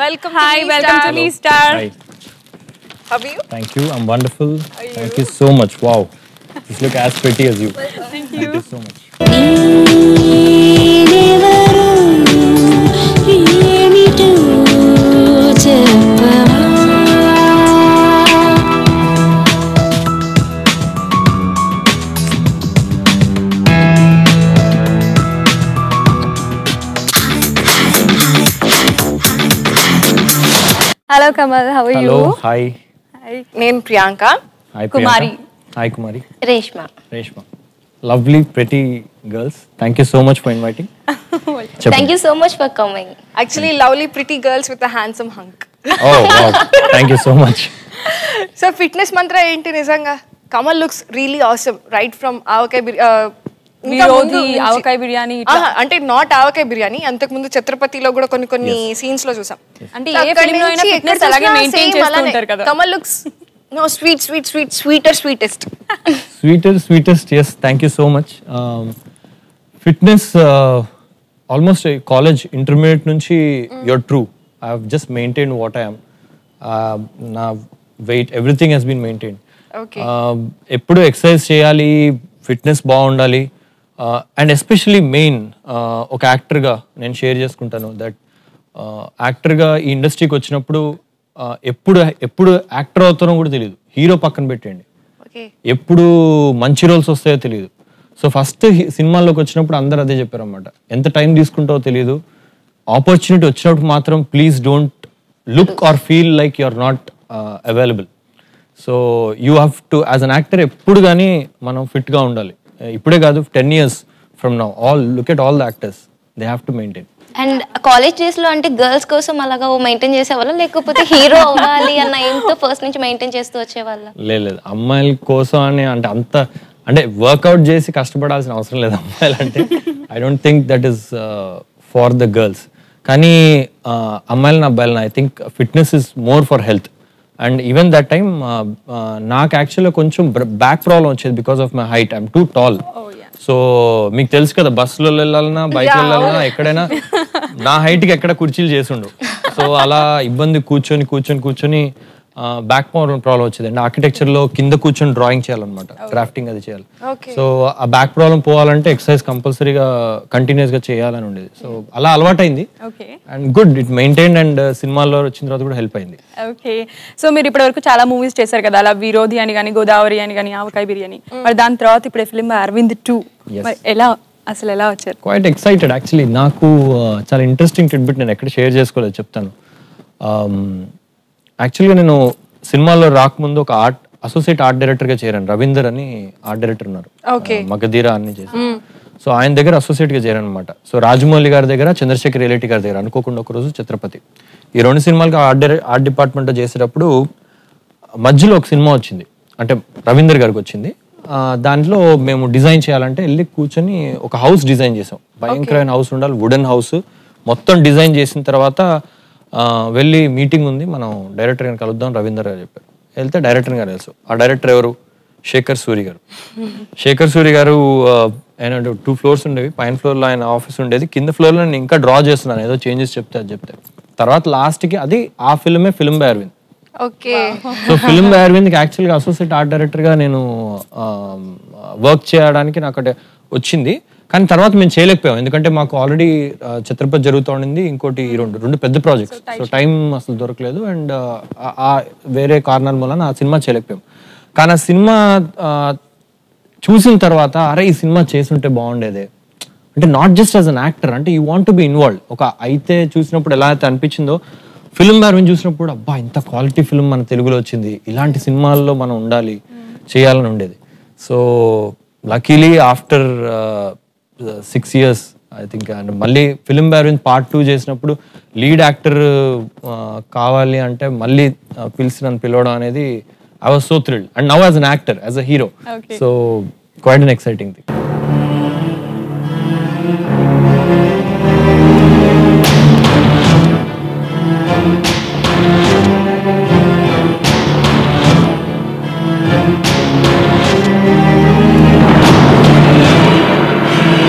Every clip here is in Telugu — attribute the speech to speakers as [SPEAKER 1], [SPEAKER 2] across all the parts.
[SPEAKER 1] Welcome
[SPEAKER 2] Hi,
[SPEAKER 1] to V
[SPEAKER 2] welcome to
[SPEAKER 1] Star.
[SPEAKER 2] V Star.
[SPEAKER 3] Hi.
[SPEAKER 1] How are you?
[SPEAKER 3] Thank you. I'm wonderful. Thank you so much. Wow. Just look as pretty as you.
[SPEAKER 2] Thank
[SPEAKER 3] Thank
[SPEAKER 2] you.
[SPEAKER 3] you so much.
[SPEAKER 4] నీడెవరు ఏమిటో చెప్పవా
[SPEAKER 2] Hello, Kamal. How are
[SPEAKER 3] Hello.
[SPEAKER 2] you?
[SPEAKER 3] Hi.
[SPEAKER 2] Hi.
[SPEAKER 1] నేను Priyanka
[SPEAKER 3] Hi,
[SPEAKER 2] Kumari.
[SPEAKER 3] Priyanka. Hi, Kumari.
[SPEAKER 4] Reshma
[SPEAKER 3] Reshma. Lovely, pretty girls. Thank you so much for inviting.
[SPEAKER 4] Thank you so much for coming
[SPEAKER 1] actually lovely pretty girls with handsome hunk
[SPEAKER 3] Oh, wow. Thank you so much.
[SPEAKER 1] So fitness మంత్ర ఏంటి నిజంగా Kamal looks really awesome right from Avakaya Biryani- ఆ, ఇంకా
[SPEAKER 2] విరోధి,
[SPEAKER 1] ముందు నుంచి-
[SPEAKER 2] ఆవకాయ బిర్యానీ ఇట్లా.
[SPEAKER 1] ఆహా, అంటే నాట్ ఆవకాయ బిర్యానీ అంతకు ముందు ఛత్రపతిలో కూడా కొన్ని కొన్ని సీన్స్ లో చూసాం
[SPEAKER 2] అంటే
[SPEAKER 1] So
[SPEAKER 2] ఏ
[SPEAKER 1] అక్కడి
[SPEAKER 2] film లో అయినా
[SPEAKER 1] నుంచి
[SPEAKER 2] fitness
[SPEAKER 1] ఎక్కడ
[SPEAKER 2] అలాగే
[SPEAKER 1] చూసినా
[SPEAKER 2] maintain
[SPEAKER 1] same
[SPEAKER 2] చేస్తూ
[SPEAKER 1] అలానే.
[SPEAKER 2] ఉంటారు కదా.
[SPEAKER 1] Kamal looks no sweet sweet sweet sweeter sweetest
[SPEAKER 3] Sweeter, sweetest. Yes, thank you so much. Um, fitness, uh, almost a college, intermediate nunchi, you're true. I've just maintained what I am. Uh, నా weight, everything has been maintained.
[SPEAKER 1] Okay.
[SPEAKER 3] Uh, ఎప్పుడు ఎక్సర్సైజ్ చేయాలి ఫిట్నెస్ బాగుండాలి అండ్ ఎస్పెషలీ మెయిన్ ఒక యాక్టర్గా నేను షేర్ చేసుకుంటాను దట్ యాక్టర్గా ఈ ఇండస్ట్రీకి వచ్చినప్పుడు uh, ఎప్పుడు ఎప్పుడు యాక్టర్ అవుతానో కూడా తెలియదు హీరో పక్కన పెట్టండి
[SPEAKER 1] ఓకే
[SPEAKER 3] ఎప్పుడు మంచి రోల్స్ వస్తాయో తెలియదు సో ఫస్ట్ సినిమాల్లోకి వచ్చినప్పుడు అందరు అదే చెప్పారు అనమాట ఎంత టైం తీసుకుంటావో తెలియదు ఆపర్చునిటీ వచ్చినప్పుడు మాత్రం please don't look or feel like you are not available so you have to as an actor ఎప్పుడు కానీ మనం ఫిట్గా ఉండాలి ఇప్పుడే కాదు ten years from now all look at all the actors they have to maintain
[SPEAKER 4] and college days లో అంటే గర్ల్స్ కోసం అలాగా మెయింటైన్ చేసేవాళ్ళ లేకపోతే హీరో అవ్వాలి అన్న ఏంతో ఫస్ట్ నుంచి మెయింటైన్ చేస్తూ వచ్చేవాళ్ళ
[SPEAKER 3] లేదు లేదు అమ్మాయిల కోసం అని అంటే అంత అంటే వర్కౌట్ చేసి కష్టపడాల్సిన అవసరం లేదు అమ్మాయిలు అంటే I don't think that is for the girls కానీ uh, అమ్మాయిలను అబ్బాయిలను I think fitness is more for health and even that time నాకు యాక్చువల్గా కొంచెం బ్యాక్ ప్రాబ్లం వచ్చేది because of my height I'm too tall so మీకు తెలుసు కదా బస్సులో వెళ్ళాలన్నా బైక్ వెళ్ళాలన్నా ఎక్కడైనా నా height కి ఎక్కడ కుర్చీలు చేసుండు సో అలా ఇబ్బంది కూర్చొని కూర్చొని కూర్చొని బ్యాక్ ప్రాబ్లం ప్రాబ్లం వచ్చేది అండి ఆర్కిటెక్చర్ లో కింద కూర్చొని డ్రాయింగ్ చేయాలన్నమాట డ్రాఫ్టింగ్ అది చేయాలి సో ఆ బ్యాక్ ప్రాబ్లం పోవాలంటే ఎక్సర్సైజ్ కంపల్సరీగా కంటిన్యూస్ గా చేయాలని ఉండేది సో అలా అలవాటైంది
[SPEAKER 2] okay
[SPEAKER 3] and good it maintain and సినిమాల్లో వచ్చిన తర్వాత కూడా హెల్ప్ అయింది
[SPEAKER 2] ఓకే సో మీరు ఇప్పటి వరకు చాలా మూవీస్ చేశారు కదా అలా విరోధి అని కానీ గోదావరి అని కానీ ఆవకాయ బిర్యానీ మరి దాని తర్వాత ఇప్పుడు ఫిలిం అరవింద్ టూ మరి ఎలా అసలు ఎలా వచ్చారు
[SPEAKER 3] క్వైట్ ఎక్సైటెడ్ యాక్చువల్లీ నాకు uh, చాలా ఇంట్రెస్టింగ్ టిడ్బిట్ నేను ఎక్కడ షేర్ చేసుకోలేదు చెప్తాను యాక్చువల్గా నేను సినిమాల్లో రాకముందు ఒక ఆర్ట్ అసోసియేట్ ఆర్ట్ డైరెక్టర్గా చేరాను రవీందర్ అని ఆర్ట్ డైరెక్టర్ ఉన్నారు
[SPEAKER 1] Okay.
[SPEAKER 3] Uh, మగధీర అన్ని చేసి సో ఆయన దగ్గర అసోసియేట్గా చేరాను అనమాట సో రాజమౌళి గారి దగ్గర చంద్రశేఖర్ రిలేటి గారి దగ్గర అనుకోకుండా ఒక రోజు ఛత్రపతి ఈ రెండు సినిమాలకి ఆర్ట్ డైరె ఆర్ట్ డిపార్ట్మెంట్లో చేసేటప్పుడు మధ్యలో ఒక సినిమా వచ్చింది అంటే రవీందర్ గారికి వచ్చింది ఆ, దాంట్లో మేము డిజైన్ చేయాలంటే వెళ్ళి కూర్చొని ఒక హౌస్ డిజైన్ చేసాం భయంకరమైన హౌస్ ఉండాలి వుడెన్ హౌస్ మొత్తం డిజైన్ చేసిన తర్వాత ఆ, వెళ్ళి మీటింగ్ ఉంది మనం డైరెక్టర్ గారిని కలుద్దాం రవీందర్ గారు చెప్పారు వెళ్తే డైరెక్టర్ గారు తెలుసు ఆ డైరెక్టర్ ఎవరు శేఖర్ సూరి గారు శేఖర్ సూరి గారు ఆ, ఆయన టూ ఫ్లోర్స్ ఉండేవి పైన ఫ్లోర్లో ఆయన ఆఫీస్ ఉండేది కింద ఫ్లోర్లో నేను ఇంకా డ్రా చేస్తున్నాను ఏదో చేంజెస్ చెప్తే అది చెప్తే తర్వాత లాస్ట్కి అది ఆ ఫిల్మే film by Aravind
[SPEAKER 1] okay
[SPEAKER 3] so film అరవింద్కి యాక్చువల్గా అసోసియేట్ ఆర్ట్ డైరెక్టర్గా నేను వర్క్ చేయడానికి నాకు అంటే వచ్చింది కానీ తర్వాత మేము చేయలేకపోయాం ఎందుకంటే మాకు ఆల్రెడీ ఛత్రపతి జరుగుతూ ఉండింది ఇంకోటి ఈ రెండు రెండు పెద్ద ప్రాజెక్ట్స్ సో టైం అసలు దొరకలేదు అండ్ ఆ వేరే కారణాల వలన ఆ సినిమా చేయలేకపోయాం కానీ ఆ సినిమా ఆ, చూసిన తర్వాత అరే ఈ సినిమా చేసుంటే బాగుండేదే అంటే not just as an actor అంటే యూ వాంట్ బి ఇన్వాల్వ్ ఒక అయితే చూసినప్పుడు ఎలా అయితే అనిపించిందో ఫిల్మ్ అరవింద్ చూసినప్పుడు అబ్బా ఇంత క్వాలిటీ ఫిల్మ్ మన తెలుగులో వచ్చింది ఇలాంటి సినిమాల్లో మనం ఉండాలి చేయాలని ఉండేది so luckily after six years I think and మళ్ళీ ఫిల్మ్ అరవింద్ పార్ట్ టూ చేసినప్పుడు లీడ్ యాక్టర్ కావాలి అంటే మళ్ళీ ఆ, పిలిచి నన్ను పిలవడం అనేది I was so thrilled and now as an actor as a hero
[SPEAKER 2] Okay.
[SPEAKER 3] So quite an exciting thing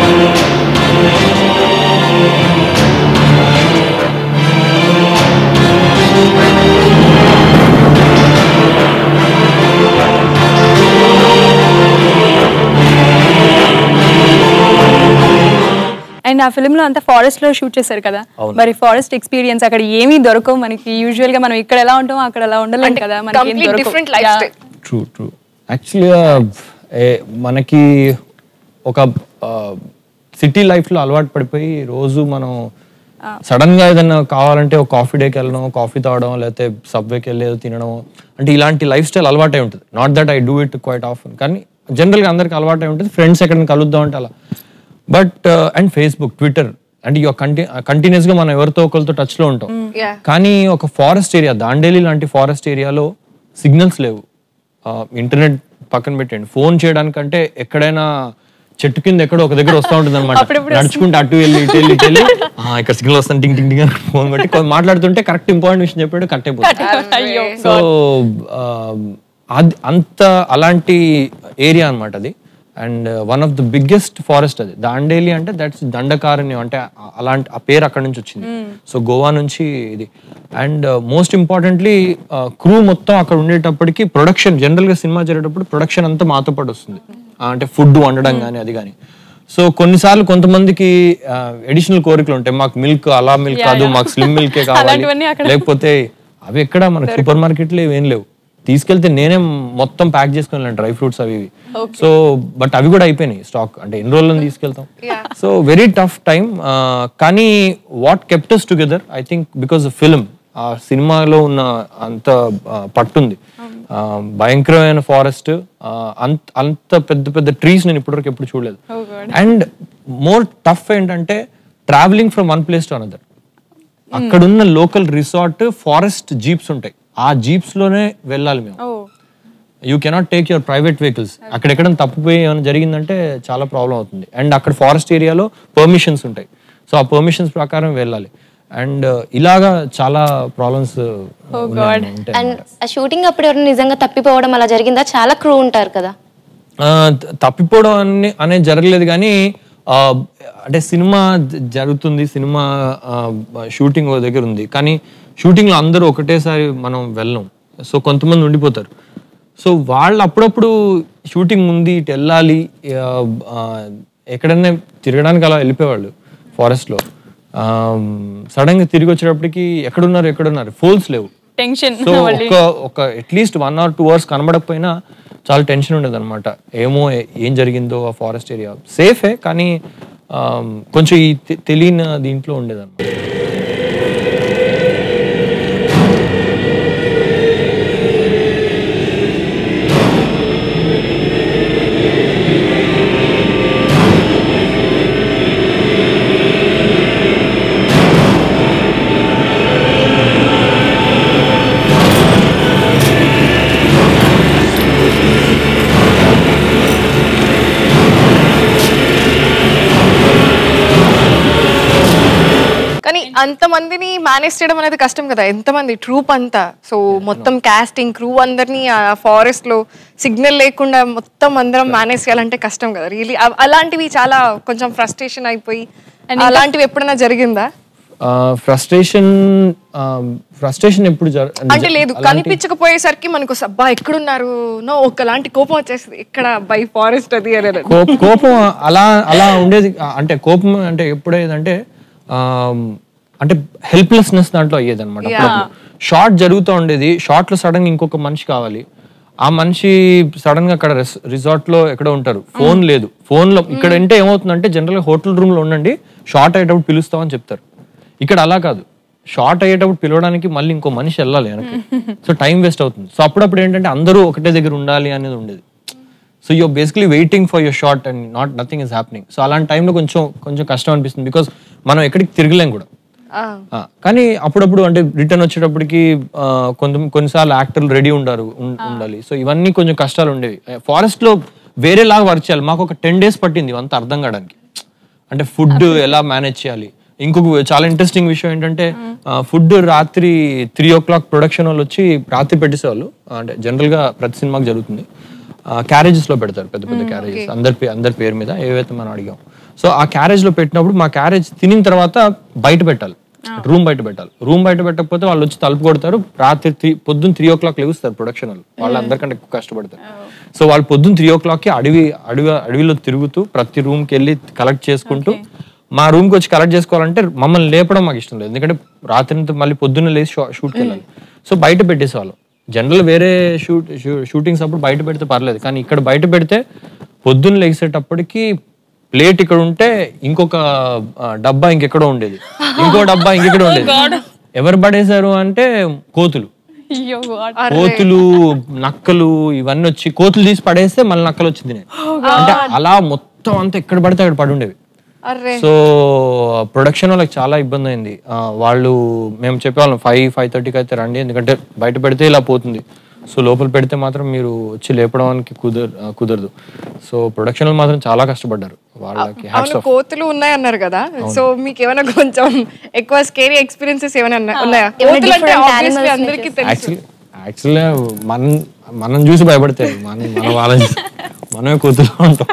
[SPEAKER 4] ఆ
[SPEAKER 2] అండ్ ఆ ఫిల్మ్ లో అంతా ఫారెస్ట్ లో షూట్ చేశారు కదా మరి ఫారెస్ట్ ఎక్స్పీరియన్స్ అక్కడ ఏమీ దొరకవు మనకి యూజువల్ గా మనం ఇక్కడ ఎలా ఉంటామో అక్కడ అలా ఉండలేం
[SPEAKER 1] అంటే
[SPEAKER 2] కదా మనకి ఏం
[SPEAKER 1] complete
[SPEAKER 2] దొరకవు.
[SPEAKER 1] different lifestyle.
[SPEAKER 2] Yeah.
[SPEAKER 3] True true యాక్చువల్గా మనకి ఒక సిటీ లైఫ్లో అలవాటు పడిపోయి రోజు మనం సడన్ గా ఏదైనా కావాలంటే ఒక కాఫీ డేకి వెళ్ళడం కాఫీ తాగడం లేకపోతే సబ్వేకి వెళ్ళి ఏదో తినడం అంటే ఇలాంటి లైఫ్ స్టైల్ అలవాటై ఉంటుంది not that I do it quite often కానీ జనరల్గా అందరికి అలవాటై ఉంటుంది ఫ్రెండ్స్ ఎక్కడైనా కలుద్దాం అంటే అలా బట్ అండ్ ఫేస్బుక్ ట్విట్టర్ అంటే ఇక కంటి కంటిన్యూస్గా మనం ఎవరితో ఒకరితో టచ్లో ఉంటాం
[SPEAKER 1] Yeah.
[SPEAKER 3] కానీ ఒక ఫారెస్ట్ ఏరియా దాండేలి లాంటి ఫారెస్ట్ ఏరియాలో సిగ్నల్స్ లేవు ఇంటర్నెట్ పక్కన పెట్టండి ఫోన్ చేయడానికంటే ఎక్కడైనా చెట్టు కింద ఎక్కడో ఒక దగ్గర వస్తూ ఉంటుంది అనమాట నడుచుకుంటే అటు వెళ్ళి ఇటు వెళ్ళి ఇటు వెళ్ళి "ఆ, ఇక్కడ సిగ్నల్ వస్తాను టింగ్ టింగ్ టింగ్ అని ఫోన్ కొట్టి కొంచెం మాట్లాడుతుంటే కరెక్ట్ ఇంపార్టెంట్ విషయం చెప్పాడు కట్ అయిపోతుంది
[SPEAKER 2] అయ్యో
[SPEAKER 3] సో అది అంత అలాంటి ఏరియా అన్నమాట అది and one of the biggest forest అది దాండేలి అంటే దట్స్ దండకారణ్యం అంటే ఆ- అలాంటి ఆ పేరు అక్కడ నుంచి వచ్చింది సో గోవా నుంచి ఇది అండ్ మోస్ట్ ఇంపార్టెంట్లీ క్రూ మొత్తం అక్కడ ఉండేటప్పటికి ప్రొడక్షన్ జనరల్ గా సినిమా జరిగేటప్పుడు ప్రొడక్షన్ అంతా మాతో పాటు వస్తుంది ఆ, అంటే ఫుడ్ వండడం కానీ అది కానీ సో కొన్నిసార్లు కొంతమందికి ఎడిషనల్ కోరికలు ఉంటాయి మాకు మిల్క్ అలా మిల్క్ కాదు మాకు స్లిమ్ మిల్కే కావాలి
[SPEAKER 2] అలాంటివన్నీ అక్కడ-
[SPEAKER 3] లేకపోతే అవి ఎక్కడ మనకి సూపర్ మార్కెట్లో ఏం లేవు తీసుకెళ్తే నేనే మొత్తం ప్యాక్ చేసుకుని డ్రై ఫ్రూట్స్ అవి ఇవి సో బట్ అవి కూడా అయిపోయినాయి స్టాక్ అంటే ఎన్ని రోజులను తీసుకెళ్తాం సో వెరీ టఫ్ టైం కానీ what kept us together I think because film ఆ సినిమాలో ఉన్న అంత ఆ, పట్టుంది ఆ, భయంకరమైన ఫారెస్ట్ అంత అంత పెద్ద పెద్ద ట్రీస్ నేను ఇప్పటివరకు ఎప్పుడు చూడలేదు అండ్ మోర్ టఫ్ ఏంటంటే travelling from one place to another అక్కడున్న లోకల్ రిసార్ట్ ఫారెస్ట్ జీప్స్ ఉంటాయి ఆ జీప్స్ లోనే వెళ్ళాలి మేము
[SPEAKER 2] oh
[SPEAKER 3] you cannot take your private vehicles అక్కడెక్కడ తప్పిపోయి ఏమైనా జరిగిందంటే చాలా ప్రాబ్లం అవుతుంది అండ్ అక్కడ ఫారెస్ట్ ఏరియాలో పర్మిషన్స్ ఉంటాయి సో ఆ పర్మిషన్స్ ప్రకారం వెళ్ళాలి అండ్ ఇలాగా చాలా ప్రాబ్లమ్స్ ఉంటాయి
[SPEAKER 4] అండ్ ఆ షూటింగ్ అప్పుడు ఎవరైనా నిజంగా తప్పిపోవడం అలా జరిగిందా చాలా క్రూ ఉంటారు కదా
[SPEAKER 3] ఆ, త- తప్పిపోవడం అని అనేది జరగలేదు కానీ ఆ, అంటే సినిమా జ- జరుగుతుంది సినిమా షూటింగ్ ఒక దగ్గర ఉంది కానీ షూటింగ్లో అందరూ ఒకటేసారి మనం వెళ్ళం సో కొంతమంది ఉండిపోతారు సో వాళ్ళు అప్పుడప్పుడు షూటింగ్ ఉంది ఇటు వెళ్ళాలి ఆ, ఆ, ఎక్కడైనా తిరగడానికి అలా వెళ్ళిపోయేవాళ్ళు ఫారెస్ట్లో సడన్గా తిరిగి వచ్చేటప్పటికి ఎక్కడున్నారు ఎక్కడున్నారు ఫోల్స్ లేవు
[SPEAKER 2] టెన్షన్
[SPEAKER 3] సో ఒక ఒక at least one or two hours కనబడకపోయినా చాలా టెన్షన్ ఉండేది అనమాట ఏమో ఏ- ఏం జరిగిందో ఆ ఫారెస్ట్ ఏరియా సేఫే కానీ ఆమ్, కొంచెం ఈ తె- తెలియని దీంట్లో ఉండేది అనమాట
[SPEAKER 1] కానీ అంతమందిని మేనేజ్ చేయడం అనేది కష్టం కదా ఎంతమంది ట్రూప్ అంతా సో మొత్తం కాస్టింగ్ క్రూ అందరినీ ఆ ఫారెస్ట్ లో సిగ్నల్ లేకుండా మొత్తం అందరం మేనేజ్ చేయాలంటే కష్టం కదా రియలీ అలాంటివి చాలా కొంచెం ఫ్రస్ట్రేషన్ అయిపోయి అలాంటివి ఎప్పుడైనా జరిగిందా
[SPEAKER 3] ఫ్రస్ట్రేషన్ ఫ్రస్ట్రేషన్ ఎప్పుడు జర
[SPEAKER 1] అంటే లేదు కనిపించకపోయేసరికి మనకు అబ్బా ఎక్కడున్నారు నో ఒకలాంటి కోపం వచ్చేస్తుంది ఇక్కడ బై ఫారెస్ట్ అది అనేది
[SPEAKER 3] కోప- కోపం అలా అలా ఉండేది అంటే కోపం అంటే ఎప్పుడేదంటే ఆమ్, అంటే హెల్ప్లెస్నెస్ దాంట్లో అయ్యేది అనమాట షార్ట్ జరుగుతూ ఉండేది షార్ట్ లో సడన్ ఇంకొక మనిషి కావాలి ఆ మనిషి సడన్ గా అక్కడ రిసార్ట్ లో ఎక్కడో ఉంటారు ఫోన్ లేదు ఫోన్ లో ఇక్కడ అంటే ఏమవుతుందంటే జనరల్ గా హోటల్ రూమ్ లో ఉండండి షార్ట్ అయ్యేటప్పుడు పిలుస్తామని చెప్తారు ఇక్కడ అలా కాదు షార్ట్ అయ్యేటప్పుడు పిలవడానికి మళ్ళీ ఇంకో మనిషి వెళ్ళాలి వెనక్కి సో టైం వేస్ట్ అవుతుంది సో అప్పుడప్పుడు ఏంటంటే అందరూ ఒకటే దగ్గర ఉండాలి అనేది ఉండేది so you're basically waiting for your shot and not nothing is happening so అలాంటి టైంలో కొంచెం కొంచెం కష్టం అనిపిస్తుంది బికాస్ మనం ఎక్కడికి తిరగలేం కూడా ఆ, కానీ అప్పుడప్పుడు అంటే రిటర్న్ వచ్చేటప్పటికి ఆ, కొంత కొన్నిసార్లు యాక్టర్లు రెడీ ఉండారు ఉం- ఉండాలి సో ఇవన్నీ కొంచెం కష్టాలు ఉండేవి ఫారెస్ట్ లో వేరేలాగా వర్క్ చేయాలి మాకు ఒక టెన్ డేస్ పట్టింది ఇవంతా అర్థం కావడానికి అంటే ఫుడ్ ఎలా మేనేజ్ చేయాలి ఇంకొక చాలా ఇంట్రెస్టింగ్ విషయం ఏంటంటే ఫుడ్ రాత్రి త్రీ ఓ క్లాక్ ప్రొడక్షన్ వాళ్ళు వచ్చి రాత్రి పెట్టేసేవాళ్ళు అంటే జనరల్ గా ప్రతి సినిమాకి జరుగుతుంది క్యారేజెస్ లో పెడతారు పెద్ద పెద్ద క్యారేజెస్ అందరి పే- అందరి పేరు మీద ఏవైతే మనం అడిగాం సో ఆ క్యారేజ్ లో పెట్టినప్పుడు మా క్యారేజ్ తినిన తర్వాత బయట పెట్టాలి రూమ్ బయట పెట్టాలి రూమ్ బయట పెట్టకపోతే వాళ్ళు వచ్చి తలుపు కొడతారు రాత్రి త్రీ పొద్దున్న త్రీ ఓ క్లాక్ లెగుస్తారు ప్రొడక్షన్ వాళ్ళు వాళ్ళు అందరికంటే ఎక్కువ కష్టపడతారు సో వాళ్ళు పొద్దున్న త్రీ ఓ క్లాక్ కి అడవి అడవి అడవిలో తిరుగుతూ ప్రతి రూమ్ కి వెళ్ళి కలెక్ట్ చేసుకుంటూ మా రూమ్కి వచ్చి కలెక్ట్ చేసుకోవాలంటే మమ్మల్ని లేపడం మాకు ఇష్టం లేదు ఎందుకంటే రాత్రి మళ్ళీ పొద్దున్న లేచి షూ- షూట్కి వెళ్ళాలి సో బయట పెట్టేసేవాళ్ళం జనరల్ వేరే షూట్ షూటింగ్స్ అప్పుడు బయట పెడితే పర్లేదు కానీ ఇక్కడ బయట పెడితే పొద్దున్న లేచేటప్పటికి ప్లేట్ ఇక్కడ ఉంటే ఇంకొక ఆ, డబ్బా ఇంకెక్కడో ఉండేది ఇంకో డబ్బా ఇంకెక్కడో ఉండేది ఎవరు పడేశారు అంటే కోతులు
[SPEAKER 2] అయ్యో God.
[SPEAKER 3] కోతులు నక్కలు ఇవన్నీ వచ్చి కోతులు తీసి పడేస్తే మళ్ళీ నక్కలు వచ్చింది నేను అంటే అలా మొత్తం అంతా ఎక్కడ పడితే అక్కడ పడి ఉండేవి
[SPEAKER 1] అర్రే
[SPEAKER 3] సో ప్రొడక్షన్ వాళ్ళకి చాలా ఇబ్బంది అయింది ఆ, వాళ్ళు మేము చెప్పేవాళ్ళం ఫైవ్ ఫైవ్ థర్టీకి అయితే రండి ఎందుకంటే బయట పెడితే ఇలా పోతుంది సో లోపల పెడితే మాత్రం మీరు వచ్చి లేపడానికి కుదర ఆ, కుదరదు సో ప్రొడక్షన్ వాళ్ళు మాత్రం చాలా కష్టపడ్డారు వాళ్ళకి హ్యాట్స్
[SPEAKER 1] అవును కోతులు ఉన్నాయన్నారు కదా సో మీకు ఏమైనా కొంచెం ఎక్కువ స్కేరీ ఎక్స్పీరియన్సెస్ ఏమైనా ఉన్నా- ఉన్నాయా
[SPEAKER 4] ఏమైనా
[SPEAKER 1] కోతులు అంటే
[SPEAKER 4] different
[SPEAKER 1] obviously
[SPEAKER 4] animals ని
[SPEAKER 1] అందరికీ తెలుసు
[SPEAKER 3] యాక్చువల్లీ యాక్చువల్గా మనం మనం చూసి భయపడతాయి మనం మనం వాళ్ళని చూసి మనమే కూతురు ఉంటాం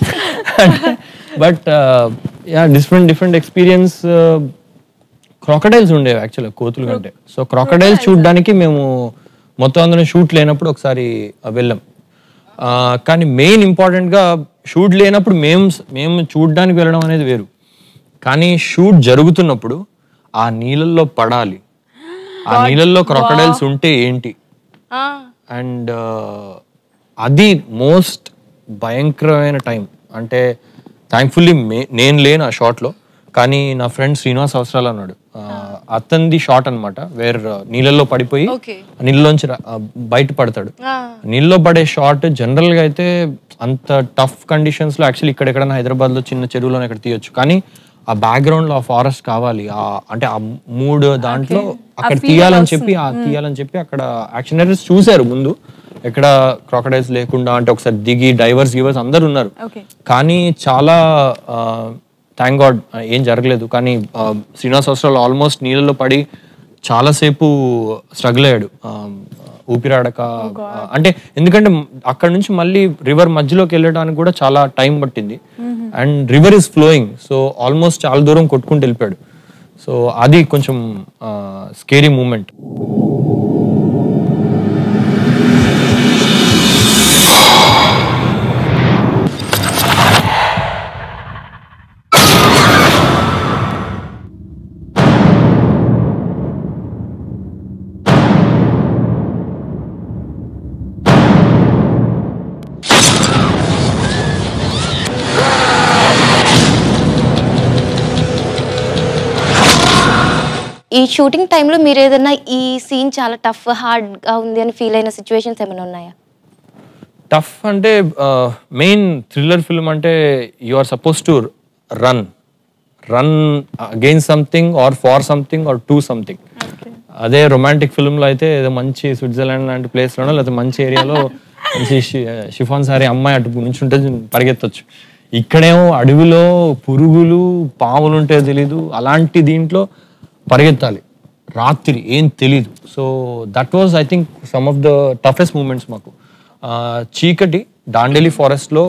[SPEAKER 3] but yeah different different experience crocodiles ఉండేవి యాక్చువల్గా కోతులు కంటే సో క్రాకడైల్స్ చూడడానికి మేము మొత్తం అందరం షూట్ లేనప్పుడు ఒకసారి uh, వెళ్ళాం ఆ, కానీ మెయిన్ ఇంపార్టెంట్గా షూట్ లేనప్పుడు మేము మేము చూడడానికి వెళ్ళడం అనేది వేరు కానీ షూట్ జరుగుతున్నప్పుడు ఆ నీళ్ళల్లో పడాలి ఆ నీళ్ళల్లో క్రొకడైల్స్ ఉంటే ఏంటి
[SPEAKER 1] ఆ,
[SPEAKER 3] అండ్ అది మోస్ట్ భయంకరమైన టైం అంటే థ్యాంక్ఫుల్లీ నేను లేను ఆ షాట్లో కానీ నా ఫ్రెండ్ శ్రీనివాస్ అవసరాలు అన్నాడు ఆ, అతనిది షాట్ అనమాట వేర్ నీళ్ళల్లో పడిపోయి
[SPEAKER 1] Okay.
[SPEAKER 3] నీళ్ళలోంచి రా- ఆ, బయట పడతాడు
[SPEAKER 1] ఆ.
[SPEAKER 3] నీళ్ళలో పడే షాట్ జనరల్ గా అయితే అంత టఫ్ కండిషన్స్ లో యాక్చువల్లీ ఇక్కడెక్కడైనా హైదరాబాద్ లో చిన్న చెరువులో ఇక్కడ తీయొచ్చు కానీ ఆ బ్యాక్గ్రౌండ్ లో ఆ ఫారెస్ట్ కావాలి ఆ అంటే ఆ మూడు దాంట్లో అక్కడ తీయాలని చెప్పి ఆ తీయాలని చెప్పి అక్కడ యాక్షన్ డైరెక్టర్స్ చూశారు ముందు ఎక్కడ క్రాకడైల్స్ లేకుండా అంటే ఒకసారి దిగి డైవర్స్ గివర్స్ అందరు ఉన్నారు
[SPEAKER 2] Okay.
[SPEAKER 3] కానీ చాలా థ్యాంక్ గాడ్ ఏం జరగలేదు కానీ ఆ, శ్రీనివాస్ అవసరాలు ఆల్మోస్ట్ నీళ్ళలో పడి చాలాసేపు స్ట్రగుల్ అయ్యాడు ఆ, ఊపిరాడక ఆ, అంటే ఎందుకంటే అక్కడ నుంచి మళ్ళీ రివర్ మధ్యలోకి వెళ్ళడానికి కూడా చాలా టైం పట్టింది and river is flowing so almost చాలా దూరం కొట్టుకుంటూ వెళ్ళిపోయాడు సో అది కొంచెం స్కేరీ మూమెంట్
[SPEAKER 4] ఈ షూటింగ్ టైంలో మీరు ఏదైనా ఈ సీన్ చాలా టఫ్ హార్డ్ గా ఉంది అని ఫీల్ అయిన సిచ్యువేషన్స్ ఏమైనా ఉన్నాయా
[SPEAKER 3] టఫ్ అంటే మెయిన్ థ్రిల్లర్ ఫిల్మ్ అంటే you are suppose to run run again something or for something or to something అదే రొమాంటిక్ ఫిల్మ్లో అయితే ఏదో మంచి స్విట్జర్లాండ్ లాంటి ప్లేస్లోనో లేకపోతే మంచి ఏరియాలో మంచి షిఫాన్ సారీ అమ్మాయి అటు నుంచి ఉంటే పరిగెత్తొచ్చు ఇక్కడేమో అడవిలో పురుగులు పాములు ఉంటే తెలీదు అలాంటి దీంట్లో పరిగెత్తాలి రాత్రి ఏం తెలీదు so that was I think some of the toughest moments మాకు ఆ, చీకటి డాండేలి ఫారెస్ట్లో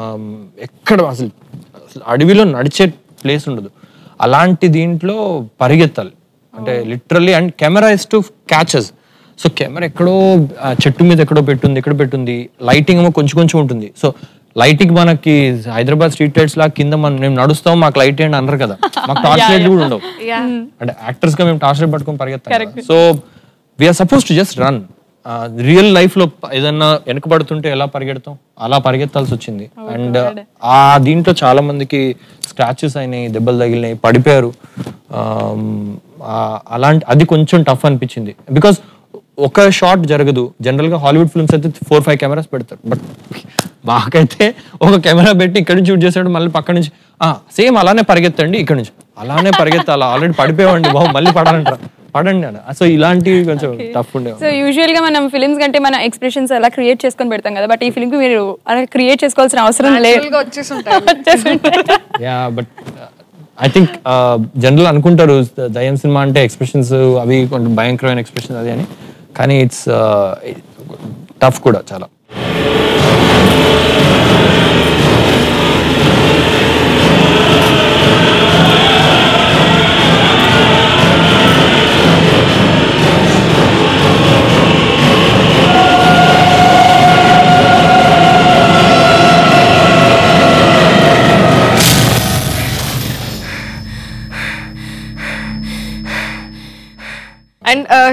[SPEAKER 3] ఎక్కడ అసలు అసలు అడవిలో నడిచే ప్లేస్ ఉండదు అలాంటి దీంట్లో పరిగెత్తాలి అంటే literally and camera is to catches so camera ఎక్కడో ఆ, చెట్టు మీద ఎక్కడో పెట్టుంది ఎక్కడ పెట్టుంది లైటింగ్ ఏమో కొంచెం కొంచెం ఉంటుంది సో లైటింగ్ మనకి హైదరాబాద్ స్ట్రీట్ లైట్స్ లా కింద మనం మేము నడుస్తాం మాకు లైట్ ఏంటి అన్నారు కదా మాకు టార్చ్ లైట్లు కూడా ఉండవు అంటే యాక్టర్స్ గా మేము టార్చ్ లైట్ పట్టుకొని పరిగెత్తాం so we're suppose to just run real life లో ప- ఏదన్నా వెనకబడుతుంటే ఎలా పరిగెడతాం అలా పరిగెత్తాల్సి వచ్చింది అండ్ ఆ దీంట్లో చాలా మందికి స్క్రాచెస్ అయినాయి దెబ్బలు తగిలినాయి పడిపోయారు Um, ఆ, అలాంటి అది కొంచెం టఫ్ అనిపించింది బికాస్ ఒక షాట్ జరగదు జనరల్ గా హాలీవుడ్ ఫిల్మ్స్ అయితే ఫోర్ ఫైవ్ కెమెరాస్ పెడతారు బట్ మాకైతే ఒక కెమెరా పెట్టి ఇక్కడ నుంచి షూట్ చేసాడు మళ్ళీ పక్క నుంచి సేమ్ అలానే పరిగెత్తండి ఇక్కడ నుంచి అలానే పరిగెత్తాలి ఆల్రెడీ పడిపోయామండి బాబు మళ్ళీ పడాలంటారా పడండి అన్న సో ఇలాంటివి కొంచెం టఫ్ ఉండేవి
[SPEAKER 2] సో యూజువల్ గా మనం ఫిల్మ్స్ కంటే మన ఎక్స్ప్రెషన్స్ అలా క్రియేట్ చేసుకొని పెడతాం కదా బట్ ఈ ఫిల్మ్ కి మీరు అలా క్రియేట్ చేసుకోవాల్సిన అవసరం లేదు
[SPEAKER 1] Natural గా వచ్చేసి ఉంటాయి
[SPEAKER 3] yeah but I think general అనుకుంటారు దయ్యం సినిమా అంటే ఎక్స్ప్రెషన్స్ అవి కొంచెం భయంకరమైన ఎక్స్ప్రెషన్స్ అది అని కానీ ఇట్స్ టఫ్ కూడా చాలా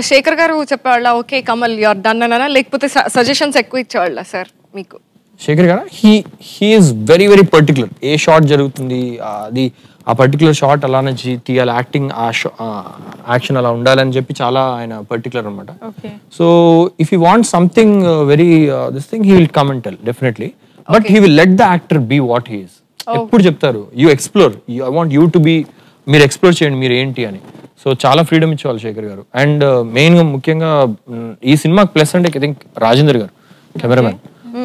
[SPEAKER 1] శేఖర్ గారు చెప్పేవాళ్ళ ఓకే కమల్ యూఆర్ డన్ అనా లేకపోతే సజెషన్స్ ఎక్కువ ఇచ్చేవాళ్ళ సార్ మీకు
[SPEAKER 3] శేఖర్ గారా he he's very very particular ఏ షాట్ జరుగుతుంది ఆ, అది ఆ పర్టికులర్ షాట్ అలానే చీ- తీయాలి యాక్టింగ్ ఆ యాక్షన్ అలా ఉండాలని చెప్పి చాలా ఆయన పర్టికులర్ అనమాట
[SPEAKER 2] okay
[SPEAKER 3] so if you want something very this thing he will come and tell definitely but he will let the actor be what he's ఎప్పుడు చెప్తారు you explore I want you to be మీరు ఎక్స్ప్లోర్ చేయండి మీరు ఏంటి అని సో చాలా ఫ్రీడమ్ ఇచ్చేవాళ్ళు శేఖర్ గారు అండ్ మెయిన్గా ముఖ్యంగా మ్, ఈ సినిమాకి ప్లస్ అంటే ఐ థింక్ రాజేందర్ గారు కెమెరామెన్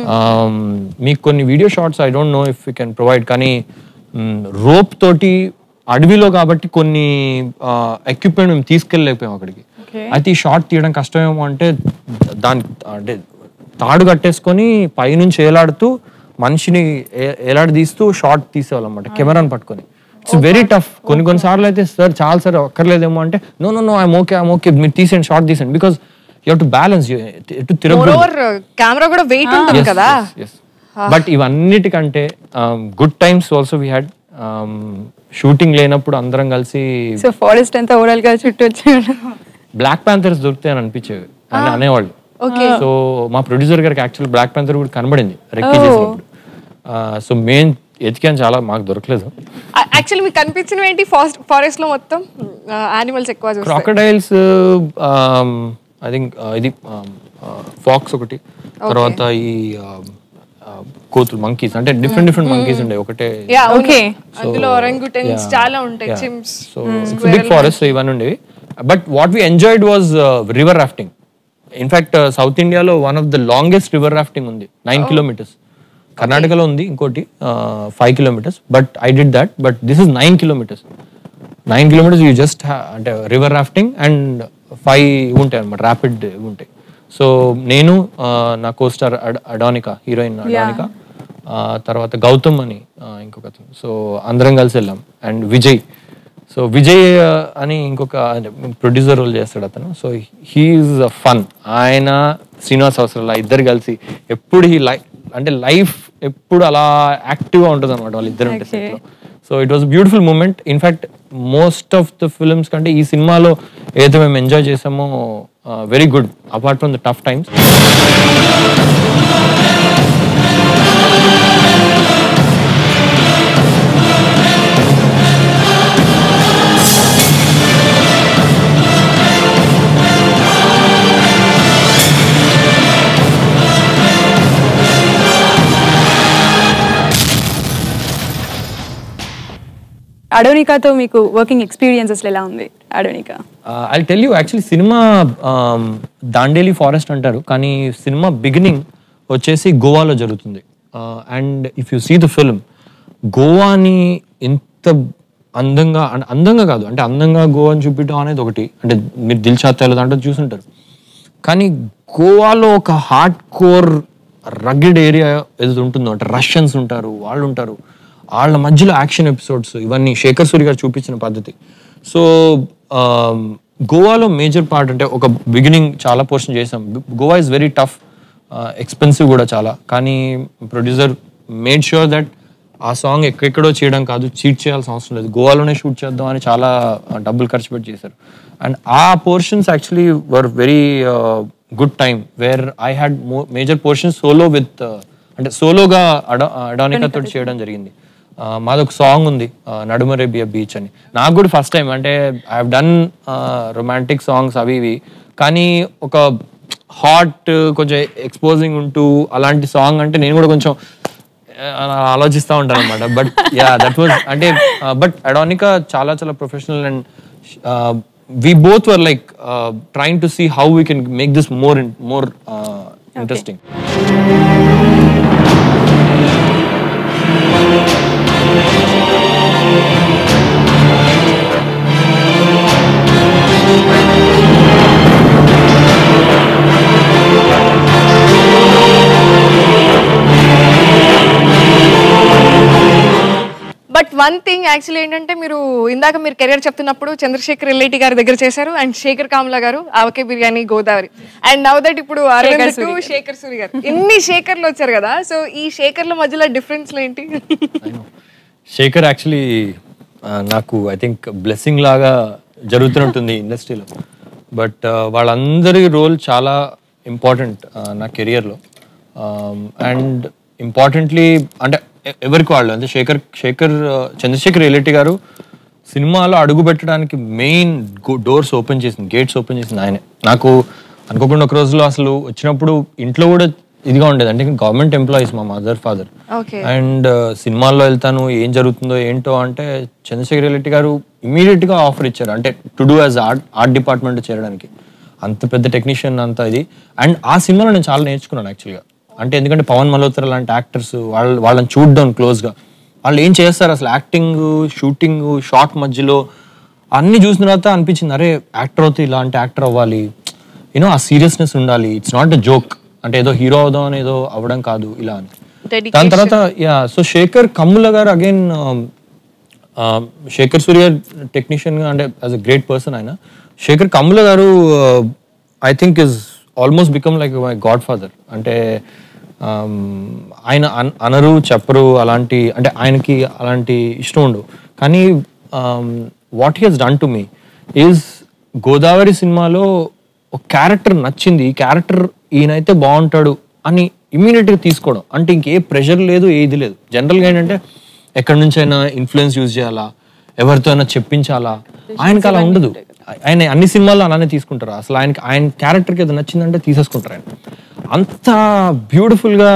[SPEAKER 3] మీకు కొన్ని video shots I don't know if you can provide కానీ రోప్ తోటి అడవిలో కాబట్టి కొన్ని ఎక్విప్మెంట్ మేము తీసుకెళ్ళలేకపోయాం అక్కడికి
[SPEAKER 2] Okay.
[SPEAKER 3] అయితే ఈ షార్ట్ తీయడం కష్టమేమో అంటే దాని అంటే తాడు కట్టేసుకొని పైనుంచి ఏలాడుతూ మనిషిని ఏ- ఏలాడి తీస్తూ షార్ట్ తీసేవాళ్ళం అనమాట కెమెరాని పట్టుకొని ఇట్స్ వెరీ టఫ్ కొన్ని కొన్ని సార్లు అయితే సార్ చాలా సార్ అక్కర్లేదేమో అంటే no no no I'm okay I'm okay మీరు తీసేయండి షార్ట్ తీసేయండి because you to balance to తిరగకూడదు
[SPEAKER 1] ఓవర్ కెమెరా కూడా వెయిట్ ఉంటుంది కదా
[SPEAKER 3] బట్ ఇవన్నిటికంటే good times also we had shooting లేనప్పుడు అందరం కలిసి
[SPEAKER 2] సో ఫారెస్ట్ అంతా ఓవరాల్ గా చుట్టూ వచ్చాడు
[SPEAKER 3] బ్లాక్ ప్యాంథర్స్ దొరుకుతాయి అని అనిపించేవి అని అనేవాళ్ళు సో మా ప్రొడ్యూసర్ గారికి యాక్చువల్ బ్లాక్ ప్యాంథర్ కూడా కనబడింది రెక్కీ చేసినప్పుడు సో మెయిన్ ఎతికాను చాలా మాకు దొరకలేదు
[SPEAKER 1] యాక్చువల్లీ మీకు కనిపించినవి ఏంటి ఫారెస్ట్ లో మొత్తం యానిమల్స్ ఎక్కువ చూస్తారు
[SPEAKER 3] క్రాకడైల్స్ ఐ థింక్ ఇది ఫాక్స్ ఒకటి తర్వాత ఈ um, uh, కోతులు మంకీస్ అంటే డిఫరెంట్ డిఫరెంట్ మంకీస్ ఉండే ఒకటే
[SPEAKER 1] యా ఓకే
[SPEAKER 2] Okay.
[SPEAKER 1] అందులో ఒరంగుటన్స్ చాలా ఉంటాయి chimps
[SPEAKER 3] so it's big forest ఇవన్నీ ఉండేవి but what we enjoyed was river rafting in fact south ఇండియాలో one of the longest river rafting ఉంది నైన్ కిలోమీటర్స్ కర్ణాటకలో ఉంది ఇంకోటి five kilometres but I did that but this is nine kilometres nine kilometres you just అంటే రివర్ రాఫ్టింగ్ అండ్ ఫైవ్ ఉంటాయి అనమాట ర్యాపిడ్ ఉంటాయి సో నేను ఆ, నా కోస్టార్ అడానికా హీరోయిన్ అడానికా ఆ, తర్వాత గౌతమ్ అని ఆ, ఇంకొక అతను సో అందరం కలిసి వెళ్ళాం అండ్ విజయ్ సో విజయ్ ఆ, అని ఇంకొక ప్రొడ్యూసర్ రోల్ చేస్తాడు అతను సో హీఈస్ ఫన్ ఆయన శ్రీనివాస్ అవసరాల ఇద్దరు కలిసి ఎప్పుడు ఈ లైఫ్ అంటే లైఫ్ ఎప్పుడు అలా యాక్టివ్గా ఉంటుంది అనమాట వాళ్ళు ఇద్దరు ఉంటే set లో so it was beautiful moment in fact most of the films కంటే ఈ సినిమాలో ఏదైతే మేము ఎంజాయ్ చేసామో very good apart from the tough times
[SPEAKER 2] అడోనికాతో మీకు వర్కింగ్ ఎక్స్పీరియన్స్ అసలు ఎలా ఉంది Adonika
[SPEAKER 3] I tell you actually సినిమా దాండేలి ఫారెస్ట్ అంటారు కానీ సినిమా బిగినింగ్ వచ్చేసి గోవాలో జరుగుతుంది and if you see the film గోవాని ఎంత అందంగా అం- అందంగా కాదు అంటే అందంగా గోవాని చూపించడం అనేది ఒకటి అంటే మీరు దిల్ చాత్యాలు దాంట్లో చూసుంటారు కానీ గోవాలో ఒక హార్డ్ కోర్ రగ్గెడ్ ఏరియా ఏది ఉంటుందో అంటే రష్యన్స్ ఉంటారు వాళ్ళు ఉంటారు వాళ్ళ మధ్యలో యాక్షన్ ఎపిసోడ్స్ ఇవన్నీ శేఖర్ సూరి గారు చూపించిన పద్ధతి సో గోవాలో మేజర్ పార్ట్ అంటే ఒక బిగినింగ్ చాలా పోర్షన్ చేసాం Goa is very tough expensive కూడా చాలా కానీ ప్రొడ్యూసర్ మేడ్ ష్యూర్ దట్ ఆ సాంగ్ ఎక్కడెక్కడో చేయడం కాదు చీట్ చేయాల్సిన అవసరం లేదు గోవాలోనే షూట్ చేద్దాం అని చాలా ఆ, డబ్బులు ఖర్చు పెట్టి చేశారు అండ్ ఆ portions actually were very good time where I had major portions solo with అంటే సోలోగా అడా అడానికా తోటి చేయడం జరిగింది ఆ, మాది ఒక సాంగ్ ఉంది ఆ, నడుమరేబియా బీచ్ అని నాకు కూడా ఫస్ట్ టైం అంటే I have done romantic songs అవి ఇవి కానీ ఒక హాట్ కొంచెం ఎక్స్పోజింగ్ ఉంటూ అలాంటి సాంగ్ అంటే నేను కూడా కొంచెం అలా ఆలోచిస్తూ ఉంటాను అనమాట బట్ యా దట్ వాజ్ అంటే బట్ అడానికా చాలా చాలా professional and we both were like trying to see how we can make this more more interesting
[SPEAKER 1] but one thing actually ఏంటంటే మీరు ఇందాక మీరు కెరియర్ చెప్తున్నప్పుడు చంద్రశేఖర్ రెల్లేటి గారి దగ్గర చేశారు and Shekhar Kammula garu Avakaya Biryani Godavari and now that ఇప్పుడు అరవింద్ టు శేఖర్ సూరి గారు ఇన్ని శేఖర్లు వచ్చారు కదా సో ఈ శేఖర్ల మధ్యలో డిఫరెన్స్ ఏంటి
[SPEAKER 3] శేఖర్ యాక్చువల్లీ నాకు ఐ థింక్ బ్లెస్సింగ్ లాగా జరుగుతున్నట్టుంది ఇండస్ట్రీలో బట్ వాళ్ళందరి రోల్ చాలా ఇంపార్టెంట్ నా కెరియర్లో అండ్ ఇంపార్టెంట్లీ అంటే ఎ- ఎవరికి వాళ్ళు అంటే శేఖర్ శేఖర్ uh, చంద్రశేఖర్ రెడ్డి గారు సినిమాలో అడుగు పెట్టడానికి మెయిన్ డోర్స్ ఓపెన్ చేసింది గేట్స్ ఓపెన్ చేసింది ఆయనే నాకు అనుకోకుండా ఒక రోజులో అసలు వచ్చినప్పుడు ఇంట్లో కూడా ఇదిగా ఉండేది అంటే గవర్నమెంట్ ఎంప్లాయీస్ మా మదర్ ఫాదర్
[SPEAKER 1] ఓకే
[SPEAKER 3] అండ్ సినిమాల్లో వెళ్తాను ఏం జరుగుతుందో ఏంటో అంటే చంద్రశేఖర్ రెడ్డి గారు ఇమీడియట్ గా ఆఫర్ ఇచ్చారు అంటే to do as art art department చేరడానికి అంత పెద్ద టెక్నీషియన్ అంత ఇది అండ్ ఆ సినిమాలో నేను చాలా నేర్చుకున్నాను యాక్చువల్గా అంటే ఎందుకంటే పవన్ మల్హోత్రా లాంటి యాక్టర్స్ వాళ్ళ వాళ్ళని చూడడం క్లోజ్గా వాళ్ళు ఏం చేస్తారు అసలు యాక్టింగ్ షూటింగ్ షార్ట్ మధ్యలో అన్ని చూసిన తర్వాత అనిపించింది అరే యాక్టర్ అవుతే ఇలాంటి యాక్టర్ అవ్వాలి యూనో ఆ సీరియస్నెస్ ఉండాలి ఇట్స్ నాట్ ఎ జోక్ అంటే ఏదో హీరో అవుదాం అని ఏదో అవ్వడం కాదు ఇలా అని
[SPEAKER 1] Dedication.
[SPEAKER 3] దాని తర్వాత యా సో శేఖర్ కమ్ముల గారు అగైన్ శేఖర్ సూర్య టెక్నీషియన్ గా అంటే యాజ్ అ గ్రేట్ పర్సన్ ఆయన Shekhar Kammula garu I think is almost become like my godfather అంటే um, ఆయన అన్- అనరు చెప్పరు అలాంటి అంటే ఆయనకి అలాంటి ఇష్టం ఉండవు కానీ what he he's done to me is Godavari సినిమాలో ఒక క్యారెక్టర్ నచ్చింది ఈ క్యారెక్టర్ ఈయనైతే బాగుంటాడు అని ఇమ్మీడియట్గా తీసుకోవడం అంటే ఇంకే ప్రెషర్ లేదు ఏది లేదు జనరల్గా ఏంటంటే ఎక్కడి నుంచైనా ఇన్ఫ్లుయెన్స్ యూజ్ చేయాలా ఎవరితో అయినా చెప్పించాలా ఆయనకి అలా ఉండదు ఆయన అన్ని సినిమాల్లో అలానే తీసుకుంటారు అసలు ఆయనకి ఆయన క్యారెక్టర్కి ఏదో నచ్చిందంటే తీసేసుకుంటారు ఆయన అంత బ్యూటిఫుల్గా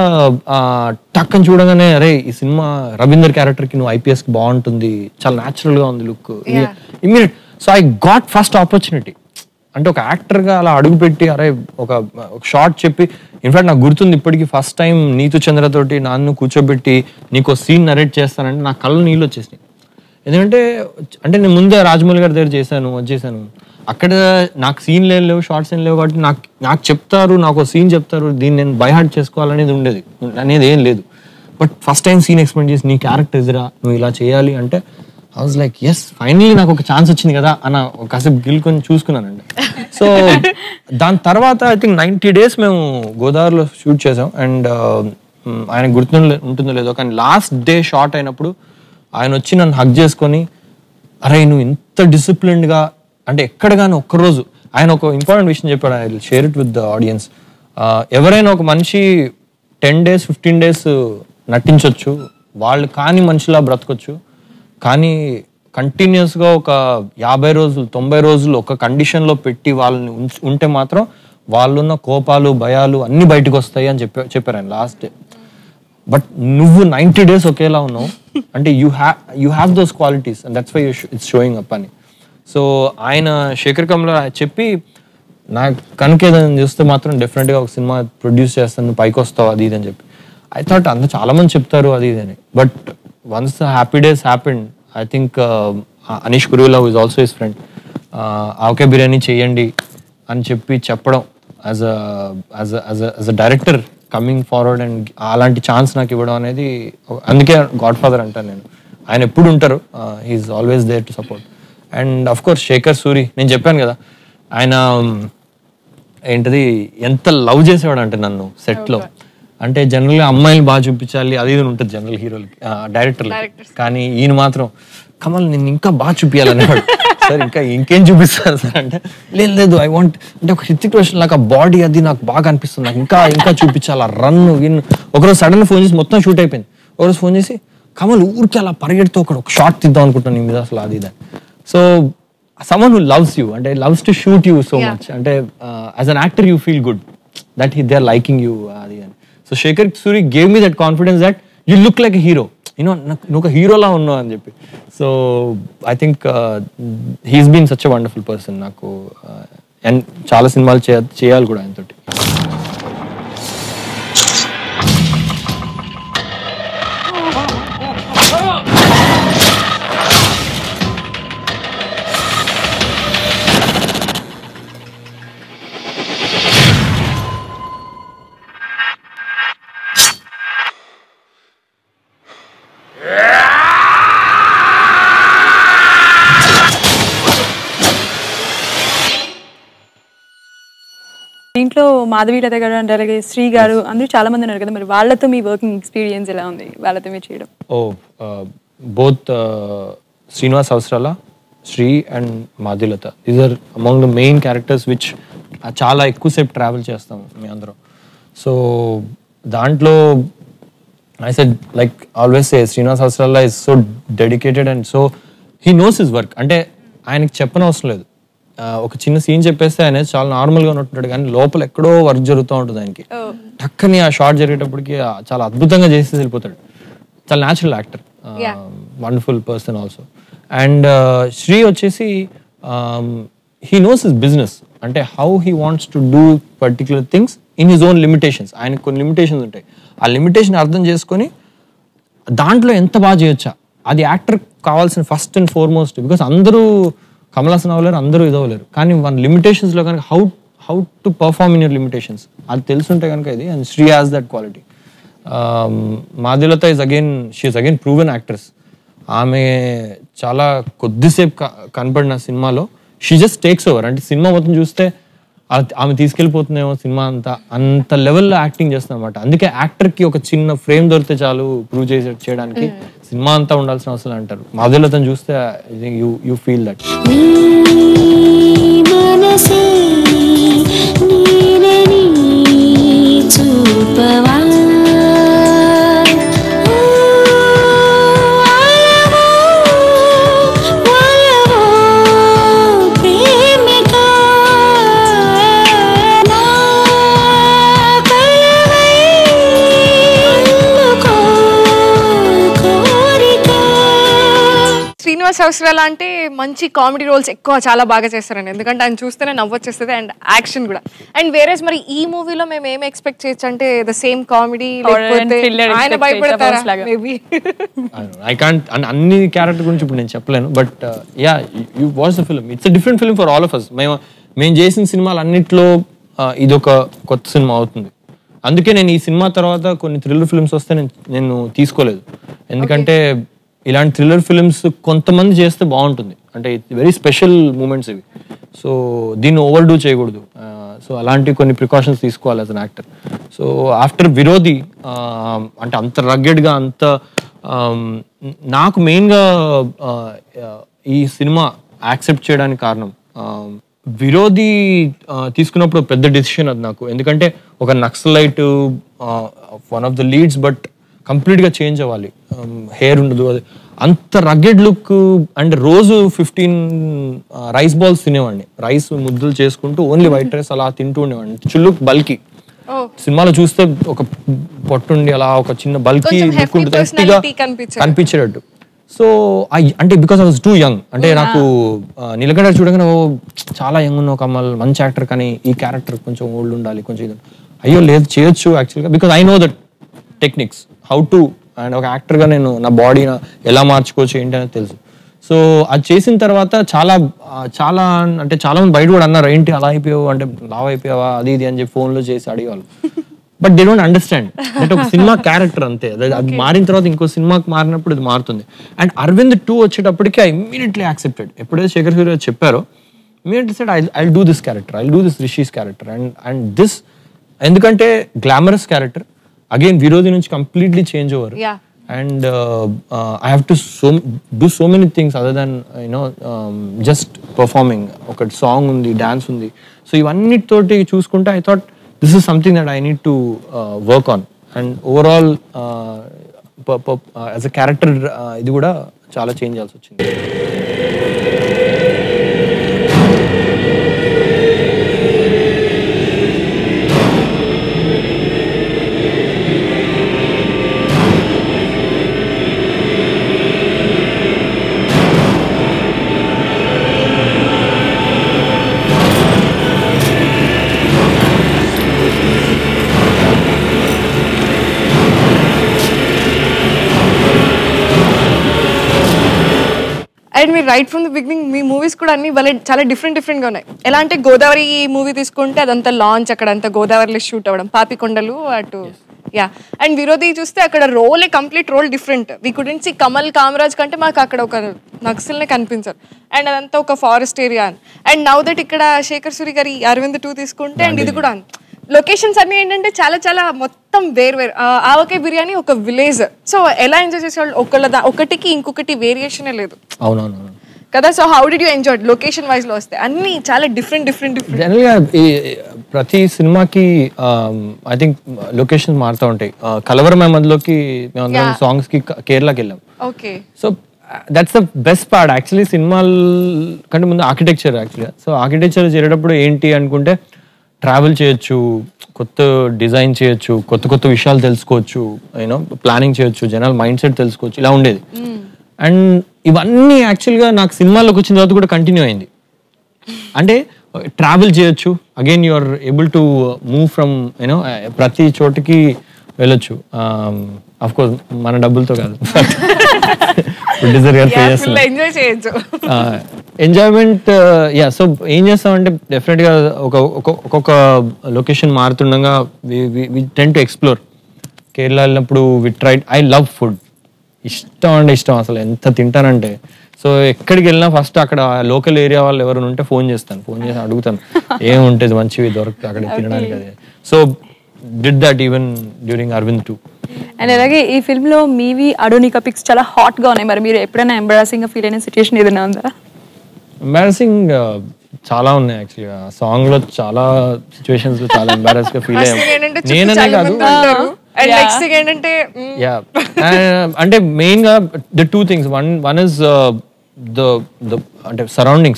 [SPEAKER 3] టక్ అని చూడగానే అరే ఈ సినిమా రవీందర్ క్యారెక్టర్కి నువ్వు ఐపీఎస్కి బాగుంటుంది చాలా న్యాచురల్గా ఉంది look immediate so I got first opportunity అంటే ఒక యాక్టర్ గా అలా అడుగు పెట్టి అరే ఒక ఒక షార్ట్ చెప్పి ఇన్ఫాక్ట్ నాకు గుర్తుంది ఇప్పటికి ఫస్ట్ టైం నీతు చంద్రతోటి నన్ను కూర్చోబెట్టి నీకు సీన్ నరేట్ చేస్తానంటే నా కళ్ళు నీళ్ళు వచ్చేసినాయి ఎందుకంటే అంటే నేను ముందే రాజమౌళి గారి దగ్గర చేశాను వచ్చేసాను అక్కడ నాకు సీన్ లేవు షార్ట్ సీన్ లేవు కాబట్టి నాకు నాకు చెప్తారు నాకు సీన్ చెప్తారు దీన్ని నేను బైహార్ట్ చేసుకోవాలనేది ఉండేది అనేది ఏం లేదు but first time scene explain చేసి నీ క్యారెక్టర్ ఎదురా నువ్వు ఇలా చేయాలి అంటే I was like yes finally నాకు ఒక ఛాన్స్ వచ్చింది కదా అన్న ఒక కాసేపు గిల్కొని చూసుకున్నానండి సో దాని తర్వాత ఐ థింక్ నైంటీ డేస్ మేము గోదావరిలో షూట్ చేసాం అండ్ ఆయన గుర్తు ఉంటుందో లేదో కానీ లాస్ట్ డే షార్ట్ అయినప్పుడు ఆయన వచ్చి నన్ను హక్ చేసుకొని అరే నువ్వు ఇంత disciplined గా అంటే ఎక్కడ కానీ ఒక్కరోజు ఆయన ఒక ఇంపార్టెంట్ విషయం చెప్పాడు I share it with the audience ఎవరైనా ఒక మనిషి టెన్ డేస్ ఫిఫ్టీన్ డేస్ నటించవచ్చు వాళ్ళు కాని మనిషిలా బ్రతకొచ్చు కానీ కంటిన్యూస్గా ఒక యాభై రోజులు తొంభై రోజులు ఒక కండిషన్లో పెట్టి వాళ్ళని ఉంచ్- ఉంటే మాత్రం వాళ్ళున్న కోపాలు భయాలు అన్ని బయటకు వస్తాయి అని చెప్పారు చెప్పారు ఆయన లాస్ట్ డే బట్ నువ్వు నైంటీ డేస్ ఒకేలా ఉన్నావు అంటే you have you have those qualities and that's why you it's showing up అని సో ఆయన శేఖర్ కమల చెప్పి నాకు కనుక ఏదైనా చూస్తే మాత్రం డెఫినెట్గా ఒక సినిమా ప్రొడ్యూస్ చేస్తాను నువ్వు పైకి వస్తావు అది ఇది అని చెప్పి ఐ థాట్ అంత చాలా మంది చెప్తారు అది ఇది అని but once the happy days happened I think Anish Kuruvilla is also his friend Avakaya Biryani చేయండి అని చెప్పి చెప్పడం as as as a director coming forward and అలాంటి ఛాన్స్ నాకు ఇవ్వడం అనేది ఒక- అందుకే గాడ్ ఫాదర్ అంటాను నేను ఆయన ఎప్పుడు ఉంటారు he's always there to support and of course Shekhar Suri నేను చెప్పాను కదా ఆయన um, ఏంటది ఎంత లవ్ చేసేవాడు అంటే నన్ను set లో అంటే జనరల్ గా అమ్మాయిలు బాగా చూపించాలి అది ఇది ఉంటుంది జనరల్ హీరోలకి డైరెక్టర్ కానీ ఈయన మాత్రం కమల్ నేను ఇంకా బాగా చూపించాలనేవాడు సార్ ఇంకా ఇంకేం చూపిస్తారు సార్ అంటే లేదు లేదు ఐ వాంట్ అంటే ఒక హిత్తిక్ రోషన్ లాగా బాడీ అది నాకు బాగా అనిపిస్తుంది నాకు ఇంకా ఇంకా చూపించాలి రన్ విన్ ఒకరోజు సడన్ ఫోన్ చేసి మొత్తం షూట్ అయిపోయింది ఒకరోజు ఫోన్ చేసి కమల్ ఊరికి అలా పరిగెడుతూ ఒక ఒక షార్ట్ తీద్దాం అనుకుంటున్నాను నీ మీద అసలు అది ఇది so someone who loves you అంటే loves to shoot you so much అంటే as an actor you feel good that he they are liking you అది అని so Shekhar Suri gave me that confidence that you look like hero you know నువ్వు ఒక హీరోలా ఉన్నావు అని చెప్పి so I think he's been such a wonderful person నాకు అండ్ చాలా సినిమాలు చేయ- చేయాలి కూడా ఆయనతోటి
[SPEAKER 2] దీంట్లో మాధవీలత గారు అండ్ అలాగే శ్రీ గారు అందరూ చాలా మంది ఉన్నారు కదా మరి వాళ్ళతో మీ వర్కింగ్ ఎక్స్పీరియన్స్ ఎలా ఉంది వాళ్ళతో మీరు చేయడం
[SPEAKER 3] ఓ both Srinivas Avasarala Sri and Madhulatha these are among the main characters which చాలా ఎక్కువసేపు ట్రావెల్ చేస్తాం మీ అందరం సో దాంట్లో I said like always say Srinivas Avasarala is so dedicated and so he knows his work అంటే ఆయనకి చెప్పనవసరం లేదు ఆ, ఒక చిన్న సీన్ చెప్పేస్తే ఆయన చాలా నార్మల్గా ఉంటుంటాడు కానీ లోపల ఎక్కడో వర్క్ జరుగుతూ ఉంటుంది ఆయనకి టక్కని ఆ షార్ట్ జరిగేటప్పటికి ఆ చాలా అద్భుతంగా చేసి వెళ్ళిపోతాడు చాలా natural actor wonderful person also and Sri వచ్చేసి హీ నోస్ హిస్ బిజినెస్ అంటే how he wants to do particular things in his own limitations ఆయనకు కొన్ని లిమిటేషన్స్ ఉంటాయి ఆ లిమిటేషన్ అర్థం చేసుకొని దాంట్లో ఎంత బాగా చేయొచ్చా అది యాక్టర్ కావాల్సిన ఫస్ట్ అండ్ ఫార్మోస్ట్ బికాస్ అందరూ కమల్ హాసన్ అవ్వలేరు అందరూ ఇది అవ్వలేరు కానీ వన్ లిమిటేషన్స్లో కనుక how how to perform in your limitations అది తెలుసుంటే కనుక ఇది and Sri has that quality Madhulatha is again she's again proven actress ఆమె చాలా కొద్దిసేపు క- కనపడిన సినిమాలో షీ జస్ట్ టేక్స్ ఓవర్ అంటే సినిమా మొత్తం చూస్తే ఆ- ఆమె తీసుకెళ్ళిపోతుందేమో సినిమా అంతా అంత లెవెల్లో యాక్టింగ్ చేస్తుంది అనమాట అందుకే యాక్టర్ కి ఒక చిన్న ఫ్రేమ్ దొరికితే చాలు ప్రూవ్ చేసే చేయడానికి సినిమా అంతా ఉండాల్సిన అవసరం అంటారు మాధులతను చూస్తే యూ యూ ఫీల్ దట్
[SPEAKER 5] మనసే నీరని చూపవా వలవో, వలవో, ప్రేమిక నా కలవై అందుకో కోరిక
[SPEAKER 1] శ్రీనివాస్ అవసరాల అంటే మంచి కామెడీ రోల్స్ ఎక్కువ చాలా బాగా చేస్తారండి ఎందుకంటే ఆయన చూస్తేనే నవ్వొచ్చేస్తుంది అండ్ యాక్షన్ కూడా అండ్ వేరేస్ మరి ఈ మూవీలో మేము ఏం ఎక్స్పెక్ట్ చేయొచ్చు అంటే the same comedy
[SPEAKER 2] Horror and
[SPEAKER 1] లేకపోతే
[SPEAKER 2] thriller
[SPEAKER 1] ఆయన
[SPEAKER 2] expect
[SPEAKER 1] భయపడతారా
[SPEAKER 2] చేయొచ్చా లాగా?
[SPEAKER 1] మేబీ
[SPEAKER 3] ఐ కాంట్ అన్ని క్యారెక్టర్ గురించి ఇప్పుడు నేను చెప్పలేను but yeah you watch the film it's different film for all of us మేము మేము చేసిన సినిమాలు అన్నిట్లో ఇది ఒక కొత్త సినిమా అవుతుంది అందుకే నేను ఈ సినిమా తర్వాత కొన్ని థ్రిల్లర్ ఫిల్మ్స్ వస్తే నేను నేను తీసుకోలేదు ఎందుకంటే ఇలాంటి థ్రిల్లర్ ఫిల్మ్స్ కొంతమంది చేస్తే బాగుంటుంది అంటే వెరీ స్పెషల్ మూమెంట్స్ ఇవి సో దీన్ని ఓవర్ డూ చేయకూడదు సో అలాంటి కొన్ని ప్రికాషన్స్ తీసుకోవాలి as an actor so after Virodhi ఆ, అంటే అంత రగ్గెడ్గా అంత ఆమ్, నాకు మెయిన్గా ఈ సినిమా యాక్సెప్ట్ చేయడానికి కారణం ఆమ్, విరోధి ఆ, తీసుకున్నప్పుడు ఒక పెద్ద డెసిషన్ అది నాకు ఎందుకంటే ఒక Naxalite one of the leads but కంప్లీట్గా చేంజ్ అవ్వాలి హెయిర్ ఉండదు అది అంత రగ్గెడ్ లుక్ అండ్ రోజు ఫిఫ్టీన్ రైస్ బాల్స్ తినేవాడిని రైస్ ముద్దలు చేసుకుంటూ ఓన్లీ వైట్ రైస్ అలా తింటూ ఉండేవాడిని చుల్లుక్ బల్కి సినిమాలో చూస్తే ఒక పొట్టుండి అలా ఒక చిన్న బల్కి
[SPEAKER 1] కొంచెం hefty
[SPEAKER 3] లుక్ ఉంటుంది
[SPEAKER 1] personality కనిపించేది.
[SPEAKER 3] కనిపించేటట్టు సో అంటే because I was too young అంటే నాకు ఆ, నీలకంఠ చూడగానే ఓ చాలా యంగ్ ఉన్న ఒక అమ్మాయి మంచి యాక్టర్ కానీ ఈ క్యారెక్టర్ కొంచెం ఓల్డ్ ఉండాలి కొంచెం ఇది అయ్యో లేదు చేయొచ్చు యాక్చువల్గా because I know that techniques how to and ఒక యాక్టర్గా నేను నా బాడీ ఎలా మార్చుకోవచ్చు ఏంటి అనేది తెలుసు సో అది చేసిన తర్వాత చాలా ఆ, చాలా అంటే చాలా మంది బయట కూడా అన్నారు ఏంటి అలా అయిపోయావు అంటే లావ్ అయిపోయావా అది ఇది అని చెప్పి ఫోన్లో చేసి అడిగేవాళ్ళు బట్ దే డోంట్ అండర్స్టాండ్ అంటే ఒక సినిమా క్యారెక్టర్ అంతే అది అది మారిన తర్వాత ఇంకో సినిమాకి మారినప్పుడు ఇది మారుతుంది అండ్ అరవింద్ టూ వచ్చేటప్పటికి ఐ ఇమీడియట్లీ యాక్సెప్టెడ్ ఎప్పుడైతే శేఖర్ సూర్య చెప్పారో immediately said I I do this character I do this Rishi's character and and this ఎందుకంటే గ్లామరస్ క్యారెక్టర్ అగైన్ విరోధి నుంచి completely change over
[SPEAKER 1] Yeah.
[SPEAKER 3] And I have to so do so many things other than you know just performing ఒక సాంగ్ ఉంది డాన్స్ ఉంది సో ఇవన్నిటితోటి చూసుకుంటే I thought this is something that I need to work on and overall as a character ఇది కూడా చాలా చేంజ్ చేయాల్సి వచ్చింది
[SPEAKER 1] అండ్ మీరు రైట్ ఫ్రమ్ ద బిగినింగ్ మీ మూవీస్ కూడా అన్ని భలే చాలా డిఫరెంట్ డిఫరెంట్ గా ఉన్నాయి ఎలా అంటే గోదావరి మూవీ తీసుకుంటే అదంతా లాంచ్ అక్కడ అంతా గోదావరిలో షూట్ అవ్వడం పాపికొండలు అటు యా అండ్ విరోధి చూస్తే అక్కడ రోలే complete role different we couldn't see Kamal Kamaraj కంటే మాకు అక్కడ ఒక నక్సల్నే కనిపించారు అండ్ అదంతా ఒక forest area and now that ఇక్కడ శేఖర్ సూరి గారి అరవింద్ టూ తీసుకుంటే అండ్ ఇది కూడా లొకేషన్స్ అన్ని ఏంటంటే చాలా చాలా మొత్తం వేరు వేరు ఆ, ఆవకాయ బిర్యానీ ఒక విలేజ్ సో ఎలా ఎంజాయ్ చేసేవాళ్ళు ఒకళ్ళ దా- ఒకటికి ఇంకొకటి వేరియేషనే లేదు
[SPEAKER 3] అవునవును
[SPEAKER 1] కదా so how did you enjoy location wise లో వస్తే అన్ని చాలా డిఫరెంట్ డిఫరెంట్ డిఫరెంట్
[SPEAKER 3] జనరల్గా ఈ ప్రతి సినిమాకి ఐ థింక్ లొకేషన్స్ మారుతూ ఉంటాయి Uh, కలవరం మధ్యలోకి మేమందరం
[SPEAKER 1] Yeah.
[SPEAKER 3] సాంగ్స్ కి క- కేరళకి వెళ్ళాం
[SPEAKER 1] okay
[SPEAKER 3] so that's the best part actually సినిమాల కంటే ముందు ఆర్కిటెక్చర్ యాక్చువల్గా సో ఆర్కిటెక్చర్ చేరేటప్పుడు ఏంటి అనుకుంటే ట్రావెల్ చేయొచ్చు కొత్త డిజైన్ చేయొచ్చు కొత్త కొత్త విషయాలు తెలుసుకోవచ్చు యూనో ప్లానింగ్ చేయొచ్చు జనాల మైండ్ సెట్ తెలుసుకోవచ్చు ఇలా ఉండేది అండ్ ఇవన్నీ యాక్చువల్గా నాకు సినిమాల్లోకి వచ్చిన తర్వాత కూడా కంటిన్యూ అయింది అంటే ట్రావెల్ చేయొచ్చు again you are able to move from you know ప్రతి చోటికి వెళ్ళొచ్చు అఫ్ కోర్స్ మన డబ్బులతో కాదు ప్రొడ్యూసర్ గారు పే
[SPEAKER 1] ఫుల్
[SPEAKER 3] చేస్తున్నారు
[SPEAKER 1] ఎంజాయ్ చేయొచ్చు
[SPEAKER 3] ఎంజాయ్మెంట్ యా సో ఏం చేస్తామంటే డెఫినెట్ గా ఒక ఒక- ఒక్కొక్క లొకేషన్ మారుతుండగా we tend to explore Kerala వెళ్ళినప్పుడు we tried I love food ఇష్టం అంటే ఇష్టం అసలు ఎంత తింటానంటే సో ఎక్కడికి వెళ్ళినా ఫస్ట్ అక్కడ లోకల్ ఏరియా వాళ్ళు ఎవరైనా ఉంటే ఫోన్ చేస్తాను ఫోన్ చేసి అడుగుతాను ఏముంటుంది మంచివి దొరుకుతాయి అక్కడ తినడానికి అది so did that even during Aravind two
[SPEAKER 2] and అలాగే ఈ ఫిల్మ్ లో మీవి అడోనికా పిక్స్ చాలా హాట్ గా ఉన్నాయి మరి మీరు ఎప్పుడైనా ఎంబరాసింగ్ గా ఫీల్ అయిన సిచ్యుయేషన్ ఏదైనా ఉందా
[SPEAKER 3] ఎంబారసింగ్ చాలా ఉన్నాయి యాక్చువల్గా సాంగ్ లో చాలా సిచ్యువేషన్స్ లో చాలా ఎంబారస్ గా ఫీల్
[SPEAKER 1] First thing ఏంటంటే
[SPEAKER 3] అయ్యాం
[SPEAKER 1] చుట్టూ
[SPEAKER 3] నేననే
[SPEAKER 1] చాలా
[SPEAKER 3] కాదు
[SPEAKER 1] మంది ఉంటారు అండ్
[SPEAKER 2] Yeah.
[SPEAKER 1] నెక్స్ట్ థింగ్ ఏంటంటే మ్,
[SPEAKER 3] యా అంటే మెయిన్ గా the two things one one is the the అంటే surroundings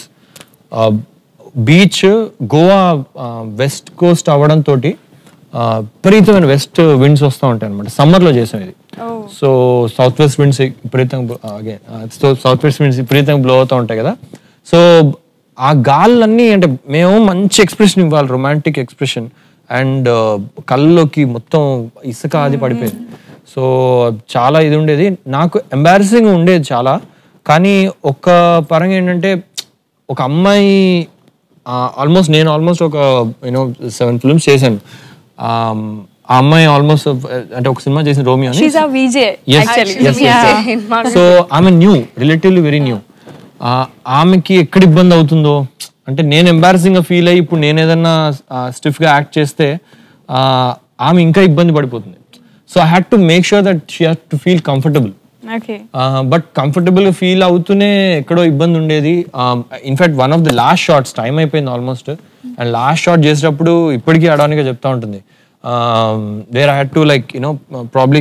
[SPEAKER 3] beach Goa west coast అవ్వడం తోటి uh, విపరీతమైన వెస్ట్ విండ్స్ వస్తూ ఉంటాయి అనమాట సమ్మర్ లో చేసాం ఇది సో సౌత్ వెస్ట్ విండ్స్ విపరీతంగా అగైన్ సౌత్ వెస్ట్ విండ్స్ విపరీతంగా బ్లో అవుతూ ఉంటాయి కదా సో ఆ గాళ్ళన్నీ అంటే మేము మంచి ఎక్స్ప్రెషన్ ఇవ్వాలి రొమాంటిక్ ఎక్స్ప్రెషన్ అండ్ కళ్ళలోకి మొత్తం ఇసుక అది పడిపోయింది సో చాలా ఇది ఉండేది నాకు ఎంబారసింగ్ ఉండేది చాలా కానీ ఒక పరంగా ఏంటంటే ఒక అమ్మాయి ఆల్మోస్ట్ నేను ఆల్మోస్ట్ ఒక యూనో సెవెన్ ఫిల్మ్స్ చేశాను ఆ ఆ అమ్మాయి ఆల్మోస్ట్ అంటే ఒక సినిమా చేసిన రోమియో అని
[SPEAKER 2] she's a VJ
[SPEAKER 3] Yes, yes, yes. So ఆమె న్యూ రిలేటివ్లీ వెరీ న్యూ ఆమెకి ఎక్కడ ఇబ్బంది అవుతుందో అంటే నేను ఎంబారసింగ్ గా ఫీల్ అయ్యి ఇప్పుడు నేను ఏదన్నా స్టిఫ్ గా యాక్ట్ చేస్తే ఆ, ఆమె ఇంకా ఇబ్బంది పడిపోతుంది so I had to make sure that she had to feel comfortable
[SPEAKER 2] okay
[SPEAKER 3] but comfortable గా ఫీల్ అవుతూనే ఎక్కడో ఇబ్బంది ఉండేది in fact one of the last shots time అయిపోయింది ఆల్మోస్ట్ అండ్ లాస్ట్ షార్ట్ చేసేటప్పుడు ఇప్పటికీ అడానిగా చెప్తా ఉంటుంది there I had to like you know probably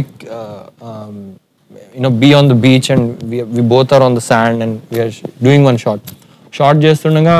[SPEAKER 3] you know be on the beach and we both are on the sand and we're doing one shot shot చేస్తుండగా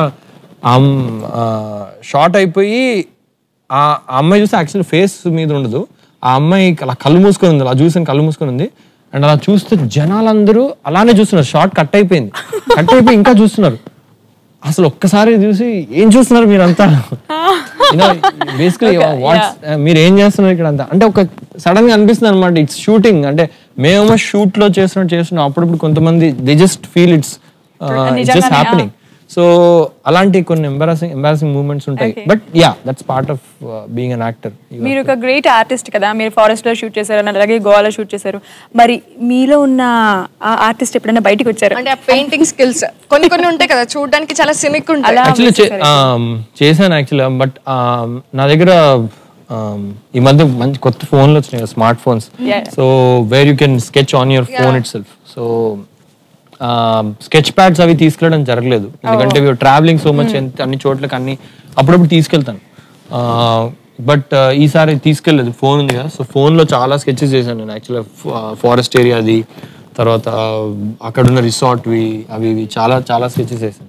[SPEAKER 3] షార్ట్ అయిపోయి ఆ ఆ అమ్మాయి చూస్తే యాక్చువల్లీ ఫేస్ మీద ఉండదు ఆ అమ్మాయి అలా కళ్ళు మూసుకొని ఉంది అలా చూసాను కళ్ళు మూసుకొని ఉంది అండ్ అలా చూస్తే జనాలందరూ అలానే చూస్తున్నారు షార్ట్ కట్ అయిపోయింది కట్ అయిపోయి ఇంకా చూస్తున్నారు అసలు ఒక్కసారి చూసి ఏం చూస్తున్నారు మీరంతా బేసికలీ వాట్స్ మీరు ఏం చేస్తున్నారు ఇక్కడ అంతా అంటే ఒక సడన్ గా అనిపిస్తుంది అనమాట ఇట్స్ షూటింగ్ అంటే మేమేమో షూట్ లో చేస్తున్నట్టు చేస్తున్నాం అప్పుడప్పుడు కొంతమంది they just feel it's just
[SPEAKER 2] నిజంగానే,
[SPEAKER 3] హ్యాపెనింగ్ సో అలాంటి కొన్ని ఎంబారసింగ్ ఎంబారసింగ్ మూమెంట్స్ ఉంటాయి
[SPEAKER 2] Okay.
[SPEAKER 3] But yeah that's part of being an actor
[SPEAKER 2] మీరు ఒక గ్రేట్ ఆర్టిస్ట్ కదా మీరు ఫారెస్ట్ లో షూట్ చేశారు and అలాగే గోవాలో షూట్ చేశారు మరి మీలో ఉన్న ఆ ఆర్టిస్ట్ ఎప్పుడైనా బయటికి వచ్చారు
[SPEAKER 1] అంటే ఆ పెయింటింగ్ స్కిల్స్ కొన్ని కొన్ని ఉంటాయి కదా చూడడానికి చాలా సినిక్ ఉంటాయి
[SPEAKER 2] అలా
[SPEAKER 3] యాక్చువల్లీ చేశాను యాక్చువల్గా బట్ నా దగ్గర um, ఈ మధ్య మంచి కొత్త ఫోన్లు వచ్చినాయి smart phones
[SPEAKER 2] Yeah.
[SPEAKER 3] So where you can sketch on your phone itself so sketch pads అవి తీసుకెళ్ళడం జరగలేదు ఎందుకంటే ట్రావెలింగ్ సో మచ్ అన్ని చోట్లకి అన్ని అప్పుడప్పుడు తీసుకెళ్తాను బట్ ఈసారి తీసుకెళ్ళలేదు ఫోన్ ఉంది కదా సో ఫోన్లో చాలా స్కెచెస్ చేశాను నేను యాక్చువల్గా ఫారెస్ట్ ఏరియాది తర్వాత అక్కడ ఉన్న రిసార్ట్వి అవి ఇవి చాలా చాలా స్కెచెస్ చేశాను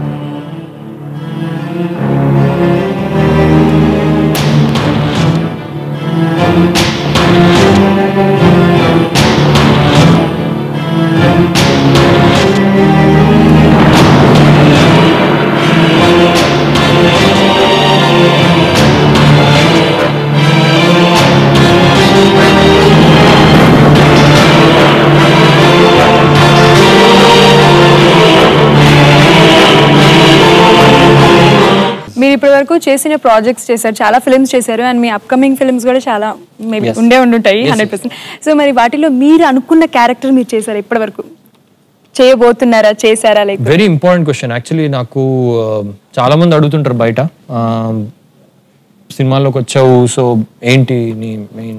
[SPEAKER 2] మీరు ఇప్పటి వరకు చేసిన ప్రాజెక్ట్స్ చేశారు చాలా ఫిల్మ్స్ చేశారు అండ్ మీ అప్కమింగ్ ఫిల్మ్స్ కూడా చాలా మేబీ
[SPEAKER 3] Yes.
[SPEAKER 2] ఉండే ఉండుంటాయి
[SPEAKER 3] Yes,
[SPEAKER 2] హండ్రెడ్ పర్సెంట్ సో మరి వాటిలో మీరు అనుకున్న క్యారెక్టర్ మీరు చేశారు ఇప్పటి వరకు చేయబోతున్నారా చేశారా లేక
[SPEAKER 3] వెరీ ఇంపార్టెంట్ క్వశ్చన్ యాక్చువల్లీ నాకు ఆ, చాలా మంది అడుగుతుంటారు బయట ఆ, సినిమాల్లోకి వచ్చావు సో ఏంటి నీ మెయిన్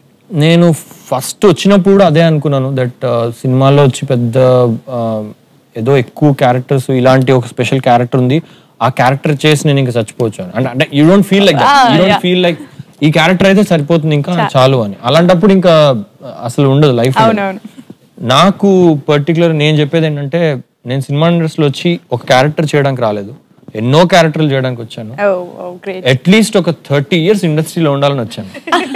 [SPEAKER 3] నేను ఫస్ట్ వచ్చినప్పుడు కూడా అదే అనుకున్నాను దట్ సినిమాల్లో వచ్చి పెద్ద ఏదో ఎక్కువ క్యారెక్టర్స్ ఇలాంటి ఒక స్పెషల్ క్యారెక్టర్ ఉంది ఆ క్యారెక్టర్ చేసి నేను ఇంకా చచ్చిపోవచ్చు అని అంటే అంటే you don't feel like you don't feel like ఈ క్యారెక్టర్ అయితే సరిపోతుంది ఇంకా చాలు అని అలాంటప్పుడు ఇంకా అసలు ఉండదు లైఫ్
[SPEAKER 2] అవునవును.
[SPEAKER 3] నాకు పర్టికులర్ నేను చెప్పేది ఏంటంటే నేను సినిమా ఇండస్ట్రీలో వచ్చి ఒక క్యారెక్టర్ చేయడానికి రాలేదు ఎన్నో క్యారెక్టర్లు చేయడానికి వచ్చాను
[SPEAKER 2] ఓ గ్రేట్
[SPEAKER 3] అట్లీస్ట్ ఒక థర్టీ ఇయర్స్ ఇండస్ట్రీలో ఉండాలని వచ్చాను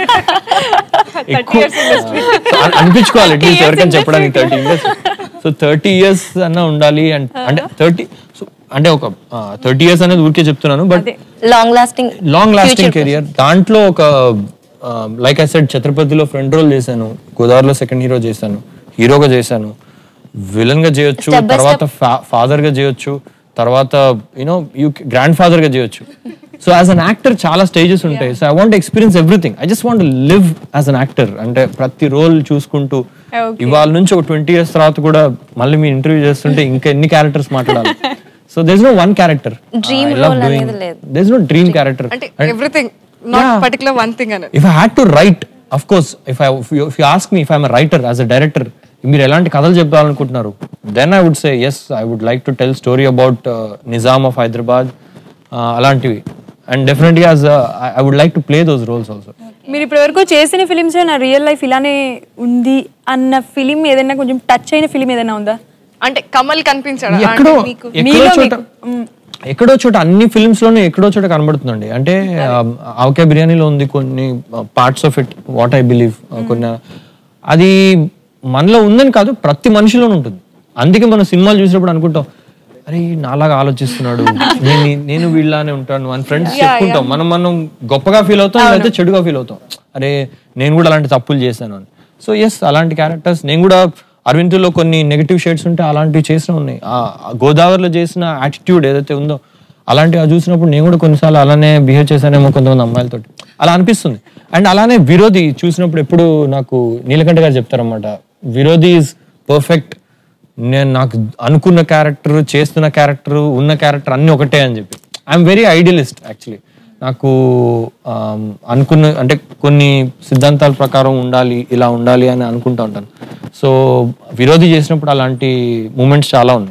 [SPEAKER 3] ఎక్కువ అ- అనిపించుకోవాలి అట్లీస్ట్ ఎవరికైనా చెప్పడానికి thirty years so thirty years అన్న ఉండాలి and- అంటే థర్టీ అంటే ఒక థర్టీ ఇయర్స్ అనేది ఊరికే చెప్తున్నాను but
[SPEAKER 4] long lasting
[SPEAKER 3] long lasting career దాంట్లో ఒక లైక్ ఐ సెడ్ ఛత్రపతిలో ఫ్రంట్ రోల్ చేశాను గోదావరిలో సెకండ్ హీరో చేశాను హీరోగా చేశాను విలన్ గా చేయొచ్చు
[SPEAKER 4] Step by
[SPEAKER 3] తర్వాత ఫాదర్ గా చేయొచ్చు తర్వాత యూనో యూ గ్రాండ్ ఫాదర్ గా చేయొచ్చు సో యాజ్ అన్ యాక్టర్ చాలా స్టేజెస్ ఉంటాయి so I want experience everything I just want live as an actor అంటే ప్రతి రోల్ చూసుకుంటూ
[SPEAKER 2] Okay.
[SPEAKER 3] ఇవాళ నుంచి ఒక ట్వంటీ ఇయర్స్ తర్వాత కూడా మళ్ళీ మీ ఇంటర్వ్యూ చేస్తుంటే ఇంకా ఎన్ని క్యారెక్టర్స్ మాట్లాడాలి so there no one character
[SPEAKER 4] Dream role అనేది లేదు.
[SPEAKER 3] దెర్ నో డ్రీమ్ క్యారెక్టర్
[SPEAKER 1] అంటే everything not particular one thing అనేది
[SPEAKER 3] if I had to write of course if I if you ask me if I'm writer as a director మీరు ఎలాంటి కథలు చెప్పాలనుకుంటున్నారు then I would say yes I would like to tell story about Nizam of Hyderabad అలాంటివి and definitely as I would like to play those roles also
[SPEAKER 2] మీరు ఇప్పటి వరకు చేసిన ఫిలిమ్స్ నా రియల్ లైఫ్ ఇలానే ఉంది అన్న ఫిలిం ఏదైనా కొంచెం టచ్ అయిన ఫిలిం ఏదైనా ఉందా
[SPEAKER 1] అంటే కమల్ కనిపించాడు
[SPEAKER 3] ఎక్కడో
[SPEAKER 1] మీకు
[SPEAKER 3] ఎక్కడో
[SPEAKER 2] మీలో
[SPEAKER 3] చోట
[SPEAKER 2] మీకు. మ్.
[SPEAKER 3] ఎక్కడో చోట అన్ని ఫిల్మ్స్ లోనే ఎక్కడో చోట కనబడుతుందండి అంటే ఆవకాయ బిర్యానీలో ఉంది కొన్ని parts of it what I believe కొన్ని అది మనలో ఉందని కాదు ప్రతి మనిషిలోనూ ఉంటుంది అందుకే మనం సినిమాలు చూసినప్పుడు అనుకుంటాం అరే నాలాగా ఆలోచిస్తున్నాడు నేను నేను వీళ్ళలానే ఉంటాను అని ఫ్రెండ్స్ చెప్పుకుంటాం మనం మనం గొప్పగా ఫీల్ అవుతాం లేకపోతే చెడుగా ఫీల్ అవుతాం అరే నేను కూడా అలాంటి తప్పులు చేశాను అని సో ఎస్ అలాంటి క్యారెక్టర్స్ నేను కూడా అరవింద్లో కొన్ని నెగిటివ్ షేడ్స్ ఉంటే అలాంటివి చేసిన ఉన్నాయి ఆ ఆ గోదావరిలో చేసిన యాటిట్యూడ్ ఏదైతే ఉందో అలాంటివి అది చూసినప్పుడు నేను కూడా కొన్నిసార్లు అలానే బిహేవ్ చేశానేమో కొంతమంది అమ్మాయిలతో అలా అనిపిస్తుంది అండ్ అలానే విరోధి చూసినప్పుడు ఎప్పుడు నాకు నీలకంఠ గారు చెప్తారన్నమాట విరోధి ఈజ్ పర్ఫెక్ట్ నేను నాకు అనుకున్న క్యారెక్టర్ చేస్తున్న క్యారెక్టర్ ఉన్న క్యారెక్టర్ అన్ని ఒకటే అని చెప్పి ఐఎమ్ వెరీ ఐడియలిస్ట్ యాక్చువల్లీ నాకు ఆమ్, అనుకున్న అంటే కొన్ని సిద్ధాంతాల ప్రకారం ఉండాలి ఇలా ఉండాలి అని అనుకుంటా ఉంటాను సో విరోధి చేసినప్పుడు అలాంటి మూమెంట్స్ చాలా ఉన్నాయి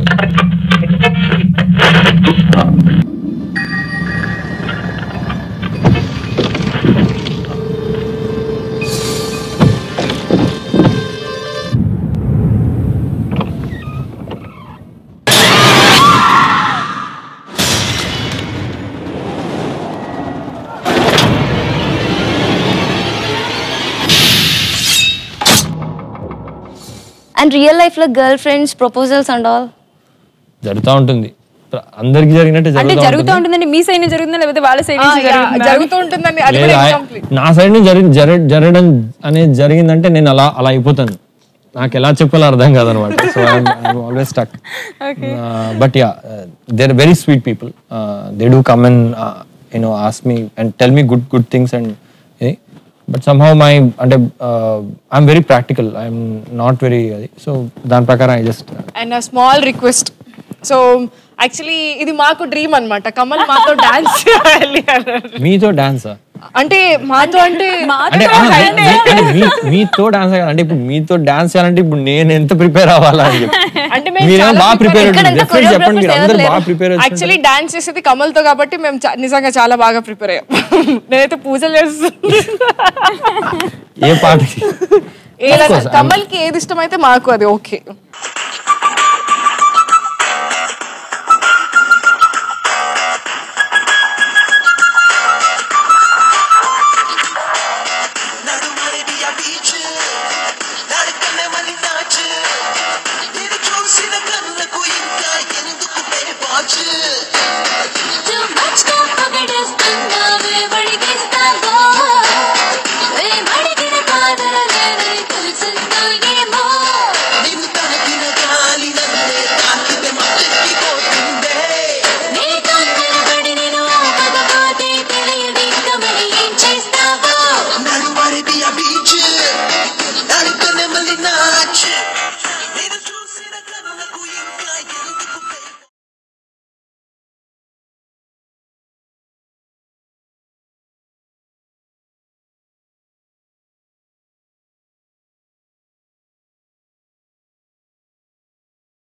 [SPEAKER 4] అండ్ రియల్ లైఫ్ లో girlfriends proposals and all
[SPEAKER 3] జరుగుతూ ఉంటుంది ప్ర- అందరికీ జరిగినట్టు
[SPEAKER 2] అంటే
[SPEAKER 3] జరుగుతూ
[SPEAKER 2] జరుగుతూ
[SPEAKER 3] ఉంటుంది
[SPEAKER 2] ఉంటుందండి మీ సైడ్ నుంచి జరుగుతుందా లేకపోతే వాళ్ళ సైడ్ నుంచి జరుగుతుందా
[SPEAKER 1] జరుగుతూ ఉంటుందండి అది
[SPEAKER 3] లేదు,
[SPEAKER 1] కూడా
[SPEAKER 3] ఆ-
[SPEAKER 1] incomplete.
[SPEAKER 3] నా సైడ్ నుంచి జరి జర- జరగడం అనేది జరిగిందంటే నేను అలా అలా అయిపోతాను నాకు ఎలా చెప్పాలో అర్థం కాదనమాట so always stuck but yeah there very sweet people they do come and you know ask me and tell me good good things and but somehow my అంటే I'm very practical I'm not very అది సో దాని ప్రకారం I just
[SPEAKER 1] and small request so actually ఇది మాకు డ్రీమ్ అన్నమాట కమల్ మాతో డాన్స్ చేయాలి అన్నారు.
[SPEAKER 3] మీతో డాన్సా
[SPEAKER 1] అంటే మాతో అంటే
[SPEAKER 3] అంటే ఆ, మీ- మీ- అంటే మీ- మీతో డాన్స్ అంటే ఇప్పుడు మీతో డాన్స్ చేయాలంటే ఇప్పుడు నేను ఎంత ప్రిపేర్ అవ్వాలా అని చెప్పి
[SPEAKER 1] అంటే మేము
[SPEAKER 3] మీరేమో
[SPEAKER 1] చాలా
[SPEAKER 3] బాగా ప్రిపేర్
[SPEAKER 4] ఇక్కడ ఎంత
[SPEAKER 3] చెప్పండి మీరు అందరూ
[SPEAKER 4] choreographers
[SPEAKER 3] బాగా ప్రిపేర్
[SPEAKER 1] యాక్చువల్లీ డాన్స్ చేసేది కమల్ తో కాబట్టి మేము చా- నిజంగా చాలా బాగా ప్రిపేర్ అయ్యాం నేనైతే పూజలు చేస్తున్నా
[SPEAKER 3] ఏ పాటకి
[SPEAKER 1] ఏదైనా కమల్ కి ఏది ఇష్టమైతే మాకు అది ఓకే